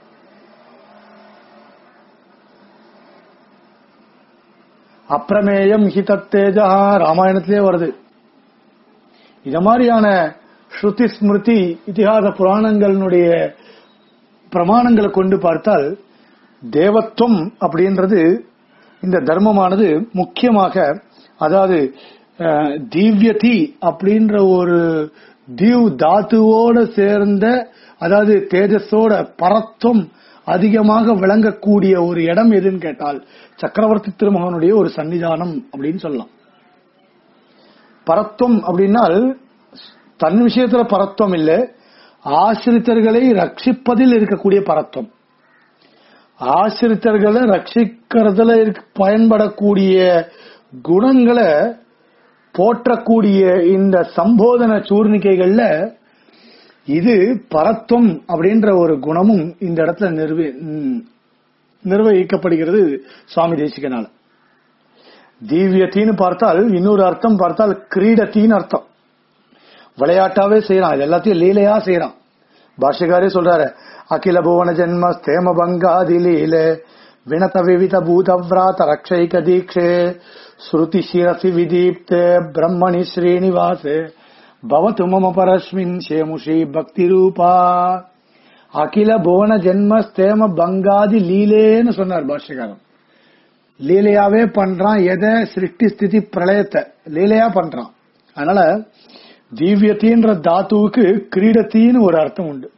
அப்பிரமேயம் ஹிதத்தேஜா ராமாயணத்திலே வருது இத மாதிரியான ஸ்ருதி ஸ்மிருதி இதிகாச புராணங்களினுடைய பிரமாணங்களை கொண்டு பார்த்தால் தேவத்துவம் அப்படின்றது இந்த தர்மமானது முக்கியமாக அதாவது அஹ், தீவ்யதி அப்படின்ற ஒரு தீவ் தாத்துவோட சேர்ந்த அதாவது தேஜஸோட பரத்துவம் அதிகமாக விளங்கக்கூடிய ஒரு இடம் எதுன்னு கேட்டால் சக்கரவர்த்தி திருமகனுடைய ஒரு சன்னிதானம் அப்படின்னு சொல்லலாம் பரத்துவம் அப்படின்னால் தன் விஷயத்துல பரத்துவம் இல்ல ஆசிரித்தர்களை ரட்சிப்பதில் இருக்கக்கூடிய பரத்துவம் ஆசிரித்தர்களை ரட்சிக்கிறதுல இருக்க- பயன்படக்கூடிய குணங்களை போற்றக்கூடிய இந்த சம்போதன சூர்ணிக்கைகள்ல இது பரத்துவம் அப்படின்ற ஒரு குணமும் இந்த இடத்துல நிர்வ ம், நிர்வகிக்கப்படுகிறது சுவாமி தேசிகனால தீவியத்தின்னு பார்த்தால் இன்னொரு அர்த்தம் பார்த்தால் கிரீடத்தின்னு அர்த்தம் விளையாட்டாவே செய்யறான் இது எல்லாத்தையும் லீலையா செய்யறான் பாஷ்யக்காரே சொல்றாரு அகில புவன ஜென்ம ஸ்தேம பங்காதி லீல வினத விவித பூதவ்ராத ரக்ஷைக தீக்ஷே ஸ்ருதி சிரசி விதீப்தே பிரம்மணி ஸ்ரீனிவாசே பவத்து மம பரஸ்மின் சேமுஷி பக்தி ரூபா அகில புவன ஜென்ம ஸ்தேம பங்காதி லீலேன்னு சொன்னார் பாஷ்யகாரன் லீலையாவே பண்றான் எதை சிருஷ்டி ஸ்திதி பிரளயத்தை லீலையா பண்றான் அதனால தீவியத்தின்ற தாத்துவுக்கு கிரீடத்தின்னு ஒரு அர்த்தம் உண்டு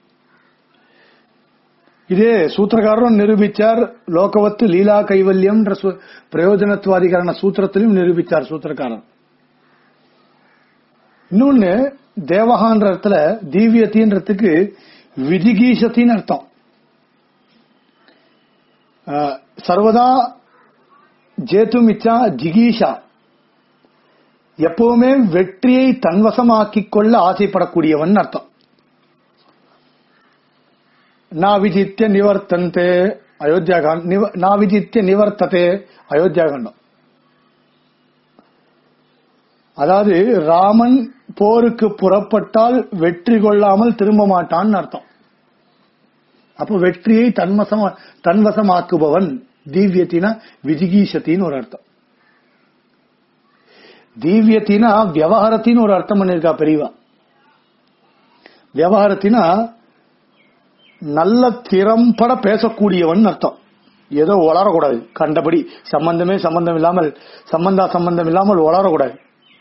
இதே சூத்திரக்காரரும் நிரூபிச்சார் லோகவத்து லீலா கைவல்யம் பிரயோஜனத்துவாதிகரண சூத்திரத்திலும் நிரூபிச்சார் சூத்திரக்காரன் இன்னொன்னு தேவகான்ற இடத்துல தீவியத்தின்றதுக்கு விதிகீஷத்தின்னு அர்த்தம் அஹ், சர்வதா ஜேத்தும் இச்சா ஜிகீஷா எப்பவுமே வெற்றியை தன்வசமாக்கிக் கொள்ள ஆசைப்படக்கூடியவன் அர்த்தம் நாவிஜித்ய நிவர்த்தந்தே அயோத்தியாகாண்ட் நிவ- நாவிஜித்ய நிவர்த்ததே அயோத்தியாகாண்டம் அதாவது ராமன் போருக்கு புறப்பட்டால் வெற்றி கொள்ளாமல் திரும்ப மாட்டான்னு அர்த்தம் அப்ப வெற்றியை தன்வசம் தன்வசமாக்குபவன் தீவியத்தினா விஜிகீஷத்தின்னு ஒரு அர்த்தம் தீவியத்தினா வியவகாரத்தின்னு ஒரு அர்த்தம் பண்ணிருக்கா பெரியவா வியவகாரத்தினா நல்ல திறம்பட பேசக்கூடியவன் அர்த்தம் ஏதோ வளரக்கூடாது கண்டபடி சம்பந்தமே சம்பந்தம் இல்லாமல் சம்பந்தா சம்பந்தம் இல்லாமல் வளரக்கூடாது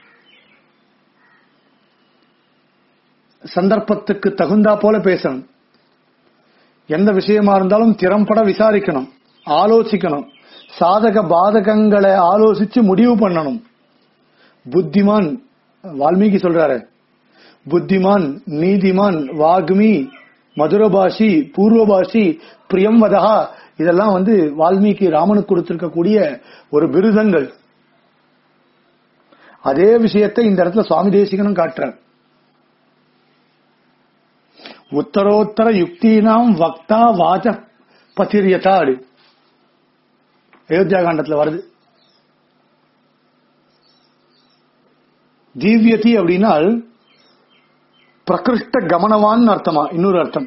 சந்தர்ப்பத்துக்கு தகுந்தா போல பேசணும் எந்த விஷயமா இருந்தாலும் திறம்பட விசாரிக்கணும் ஆலோசிக்கணும் சாதக பாதகங்களை ஆலோசிச்சு முடிவு பண்ணணும் புத்திமான் வால்மீகி சொல்றாரு புத்திமான் நீதிமான் வாக்மி மதுரபாஷி பூர்வபாஷி பிரியம்வதா இதெல்லாம் வந்து வால்மீகி ராமனுக்கு கொடுத்திருக்கக்கூடிய ஒரு விருதங்கள் அதே விஷயத்தை இந்த இடத்துல சுவாமி தேசிகனும் காட்டுறார் உத்தரோத்தர யுக்தினாம் வக்தா வாச பசிரியதா அப்படி அயோத்தியா காண்டத்துல வருது தீவியதி அப்படின்னால் பிரகிருஷ்ட கமனவான் அர்த்தமா இன்னொரு அர்த்தம்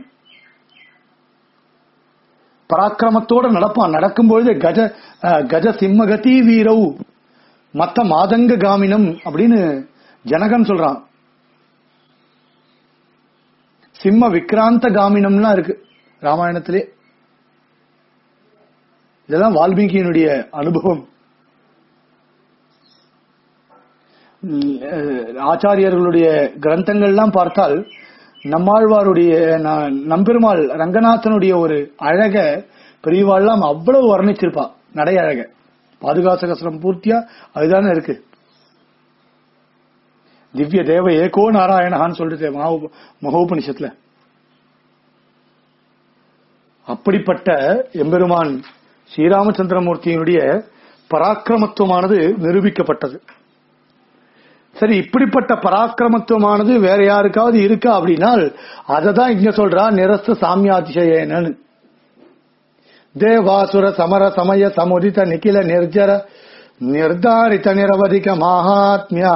பராக்கிரமத்தோட நடப்பான் நடக்கும்பொழுது கஜ அஹ், கஜ சிம்மகதி வீரவு மத்த மாதங்க காமினம் அப்படின்னு ஜனகன் சொல்றான் சிம்ம விக்ராந்த காமினம்லாம் இருக்கு ராமாயணத்திலே இதெல்லாம் வால்மீகியினுடைய அனுபவம் உம், அஹ், ஆச்சாரியர்களுடைய கிரந்தங்கள்லாம் பார்த்தால் நம்மாழ்வாருடைய ந- நம்பெருமாள் ரங்கநாதனுடைய ஒரு அழக பெரியவாள்லாம் அவ்வளவு வர்ணிச்சிருப்பா நடை அழக பாதுகாசகசரம் பூர்த்தியா அதுதானே இருக்கு திவ்ய தேவ ஏகோ நாராயணஹான்னு சொல்லிட்டு மகா- மகோபனிஷத்துல அப்படிப்பட்ட எம்பெருமான் ஸ்ரீராமச்சந்திரமூர்த்தியினுடைய பராக்கிரமத்துவமானது நிரூபிக்கப்பட்டது சரி இப்படிப்பட்ட பராக்கிரமத்துவமானது வேற யாருக்காவது இருக்கா அப்படின்னால் அதை தான் இங்க சொல்றா நிரஸ்த சாமியாதிசயனு தேவாசுர சமர சமய சமுதித நிகில நிர்ஜர நிர்தாரித நிரவதிக மகாத்மியா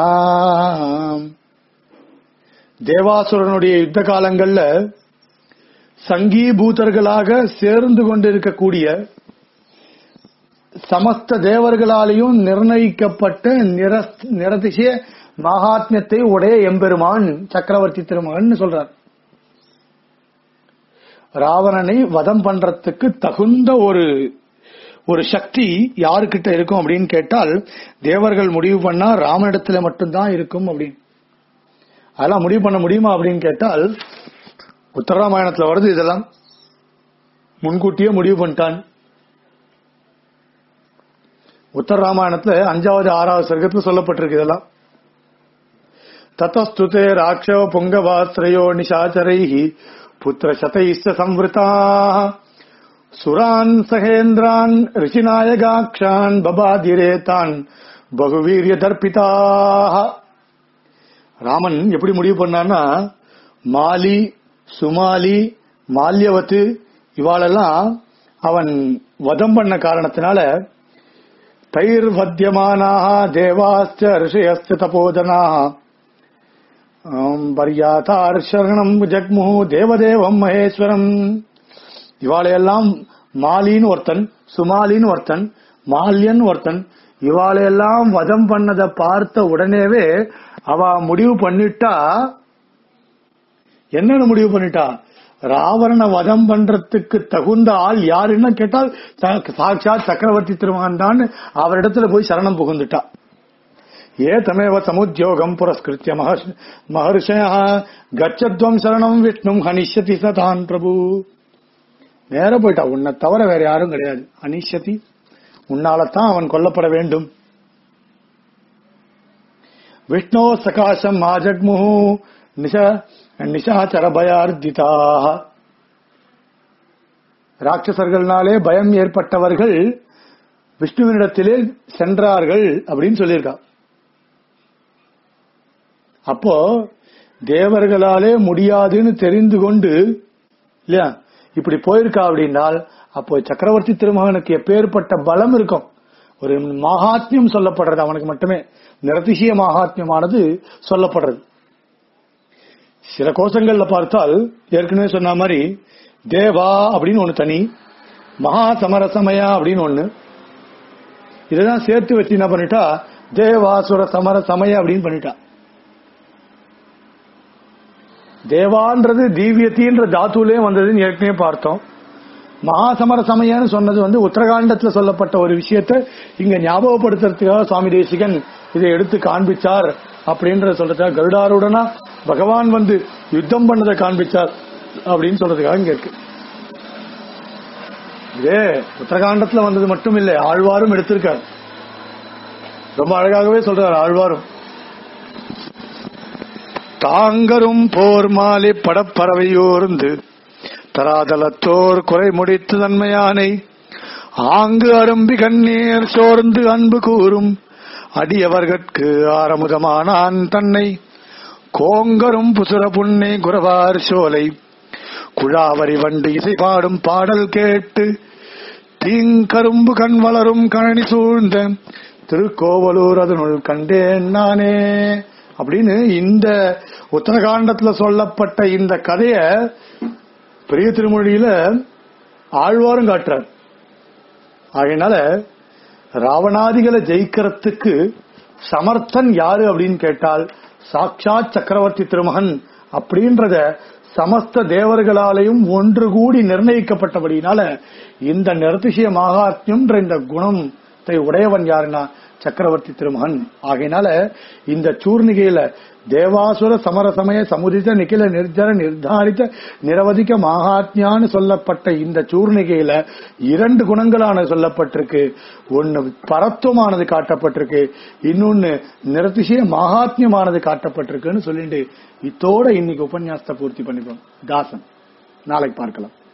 தேவாசுரனுடைய யுத்த காலங்கள்ல சங்கீபூதர்களாக சேர்ந்து கொண்டிருக்கக்கூடிய சமஸ்த தேவர்களாலேயும் நிர்ணயிக்கப்பட்ட நிரஸ்- நிரதிசய மகாத்மியத்தை உடைய எம்பெருமான் சக்கரவர்த்தி திருமகன் சொல்றார் ராவணனை வதம் பண்றதுக்கு தகுந்த ஒரு ஒரு சக்தி யாருக்கிட்ட இருக்கும் அப்படின்னு கேட்டால் தேவர்கள் முடிவு பண்ணா ராமனிடத்துல மட்டும்தான் இருக்கும் அப்படின்னு அதெல்லாம் முடிவு பண்ண முடியுமா அப்படின்னு கேட்டால் உத்தரராமாயணத்துல வருது இதெல்லாம் முன்கூட்டியே முடிவு பண்ணிட்டான் உத்தர ராமாயணத்துல அஞ்சாவது ஆறாவது சர்க்கத்துல சொல்லப்பட்டிருக்கு இதெல்லாம் தத்தஸ்துதே ராட்சவ புங்கவாஸ்திரயோ நிஷாச்சரைஹி புத்திர சதைஸ்த சம்வృతా சுரான் சகேந்திரான் ரிஷிநாயகாக்ஷான் பபாதிரேதான் பகுவீரிய தர்பிதாக ராமன் எப்படி முடிவு பண்ணான்னா மாலி சுமாலி மால்யவத்து இவாளெல்லாம் அவன் வதம் பண்ண காரணத்தினால தைர்வத்தியமானாக தேவாஸ்ச ரிஷயஸ்த தபோதனாக பர்யாத்தார் சரணம் ஜக்முஹு தேவதேவம் மகேஸ்வரம் இவாளையெல்லாம் மாலின்னு ஒருத்தன் சுமாலின்னு ஒருத்தன் மால்யன் ஒருத்தன் இவாளையெல்லாம் வதம் பண்ணதை பார்த்த உடனேவே அவ முடிவு பண்ணிட்டா என்னன்னு முடிவு பண்ணிட்டா ராவண வதம் பண்றதுக்கு தகுந்த ஆள் யாருன்னு கேட்டால் சா- சாட்சாத் சக்கரவர்த்தி திருமகன் தான் அவரிடத்துல போய் சரணம் புகுந்துட்டா ஏதமேவ சமுத்தியோகம் புரஸ்கிருத்திய மகர்ஷ மகர்ஷய கச்சத்வம் சரணம் விஷ்ணும் ஹனிஷ்யதி சதான் பிரபு நேர போயிட்டா உன்னை தவிர வேற யாரும் கிடையாது அனிஷதி உன்னாலத்தான் அவன் கொல்லப்பட வேண்டும் விஷ்ணோ சகாசம் ஆஜக்முஹு நிஷ நிஷாச்சர பயார்த்திதாக ராட்சசர்கள்னாலே பயம் ஏற்பட்டவர்கள் விஷ்ணுவினிடத்திலே சென்றார்கள் அப்படின்னு சொல்லியிருக்கா அப்போ தேவர்களாலே முடியாதுன்னு தெரிந்து கொண்டு இல்லையா இப்படி போயிருக்கா அப்படின்னால் அப்போ சக்கரவர்த்தி திருமகனுக்கு எப்பேற்பட்ட பலம் இருக்கும் ஒரு மகாத்மியம் சொல்லப்படுறது அவனுக்கு மட்டுமே நிரதிசய மகாத்மியமானது சொல்லப்படுறது சில கோஷங்கள்ல பார்த்தால் ஏற்கனவே சொன்ன மாதிரி தேவா அப்படின்னு ஒண்ணு தனி மகா சமரசமயா அப்படின்னு ஒண்ணு இதெல்லாம் சேர்த்து வச்சு என்ன பண்ணிட்டா தேவாசுர சமர சமய அப்படின்னு பண்ணிட்டா தேவான்றது தீவியத்தின்ற தாத்துலே வந்ததுன்னு ஏற்கனவே பார்த்தோம் மகாசமர சமயம்னு சொன்னது வந்து உத்தரகாண்டத்துல சொல்லப்பட்ட ஒரு விஷயத்தை இங்க ஞாபகப்படுத்துறதுக்காக சுவாமி தேசிகன் இதை எடுத்து காண்பிச்சார் அப்படின்ற சொல்றதுக்காக கருடாருடனா பகவான் வந்து யுத்தம் பண்ணதை காண்பிச்சார் அப்படின்னு சொல்றதுக்காக இங்க இருக்கு இதே உத்தரகாண்டத்துல வந்தது மட்டும் இல்லை ஆழ்வாரும் எடுத்திருக்கார் ரொம்ப அழகாகவே சொல்றார் ஆழ்வாரும் தாங்கரும் போர் மாலை படப்பறவையோர்ந்து தராதலத்தோர் குறை முடித்து நன்மையானை ஆங்கு அரும்பி கண்ணீர் சோர்ந்து அன்பு கூறும் அடியவர்கட்கு ஆரமுதமானான் தன்னை கோங்கரும் புசுர புன்னை குரவார் சோலை குழாவரி வண்டு இசை பாடும் பாடல் கேட்டு தீங்கரும்பு கண் வளரும் கழனி சூழ்ந்த திருக்கோவலூர் அதனுள் கண்டேன் நானே அப்படின்னு இந்த உத்தரகாண்டத்துல சொல்லப்பட்ட இந்த கதைய பெரிய திருமொழியில ஆழ்வாரும் காட்டுறார் அதனால ராவணாதிகளை ஜெயிக்கிறதுக்கு சமர்த்தன் யாரு அப்படின்னு கேட்டால் சாட்சாத் சக்கரவர்த்தி திருமகன் அப்படின்றத சமஸ்த தேவர்களாலையும் ஒன்று கூடி நிர்ணயிக்கப்பட்டபடினால இந்த நிறதிசய மகாத்மியம்ன்ற இந்த குணத்தை உடையவன் யாருன்னா சக்கரவர்த்தி திருமகன் ஆகையினால இந்த சூர்ணிகையில தேவாசுர சமரசமய சமுதித நிகில நிர்ஜர நிர்தாரித்த நிரவதிக்க மகாத்மியான்னு சொல்லப்பட்ட இந்த சூர்ணிகையில இரண்டு குணங்களான சொல்லப்பட்டிருக்கு ஒன்னு பரத்துவமானது காட்டப்பட்டிருக்கு இன்னொன்னு நிரதிசய மகாத்மியமானது காட்டப்பட்டிருக்குன்னு சொல்லிட்டு இத்தோட இன்னைக்கு உபன்யாசத்தை பூர்த்தி பண்ணிப்போம் தாசன் நாளைக்கு பார்க்கலாம்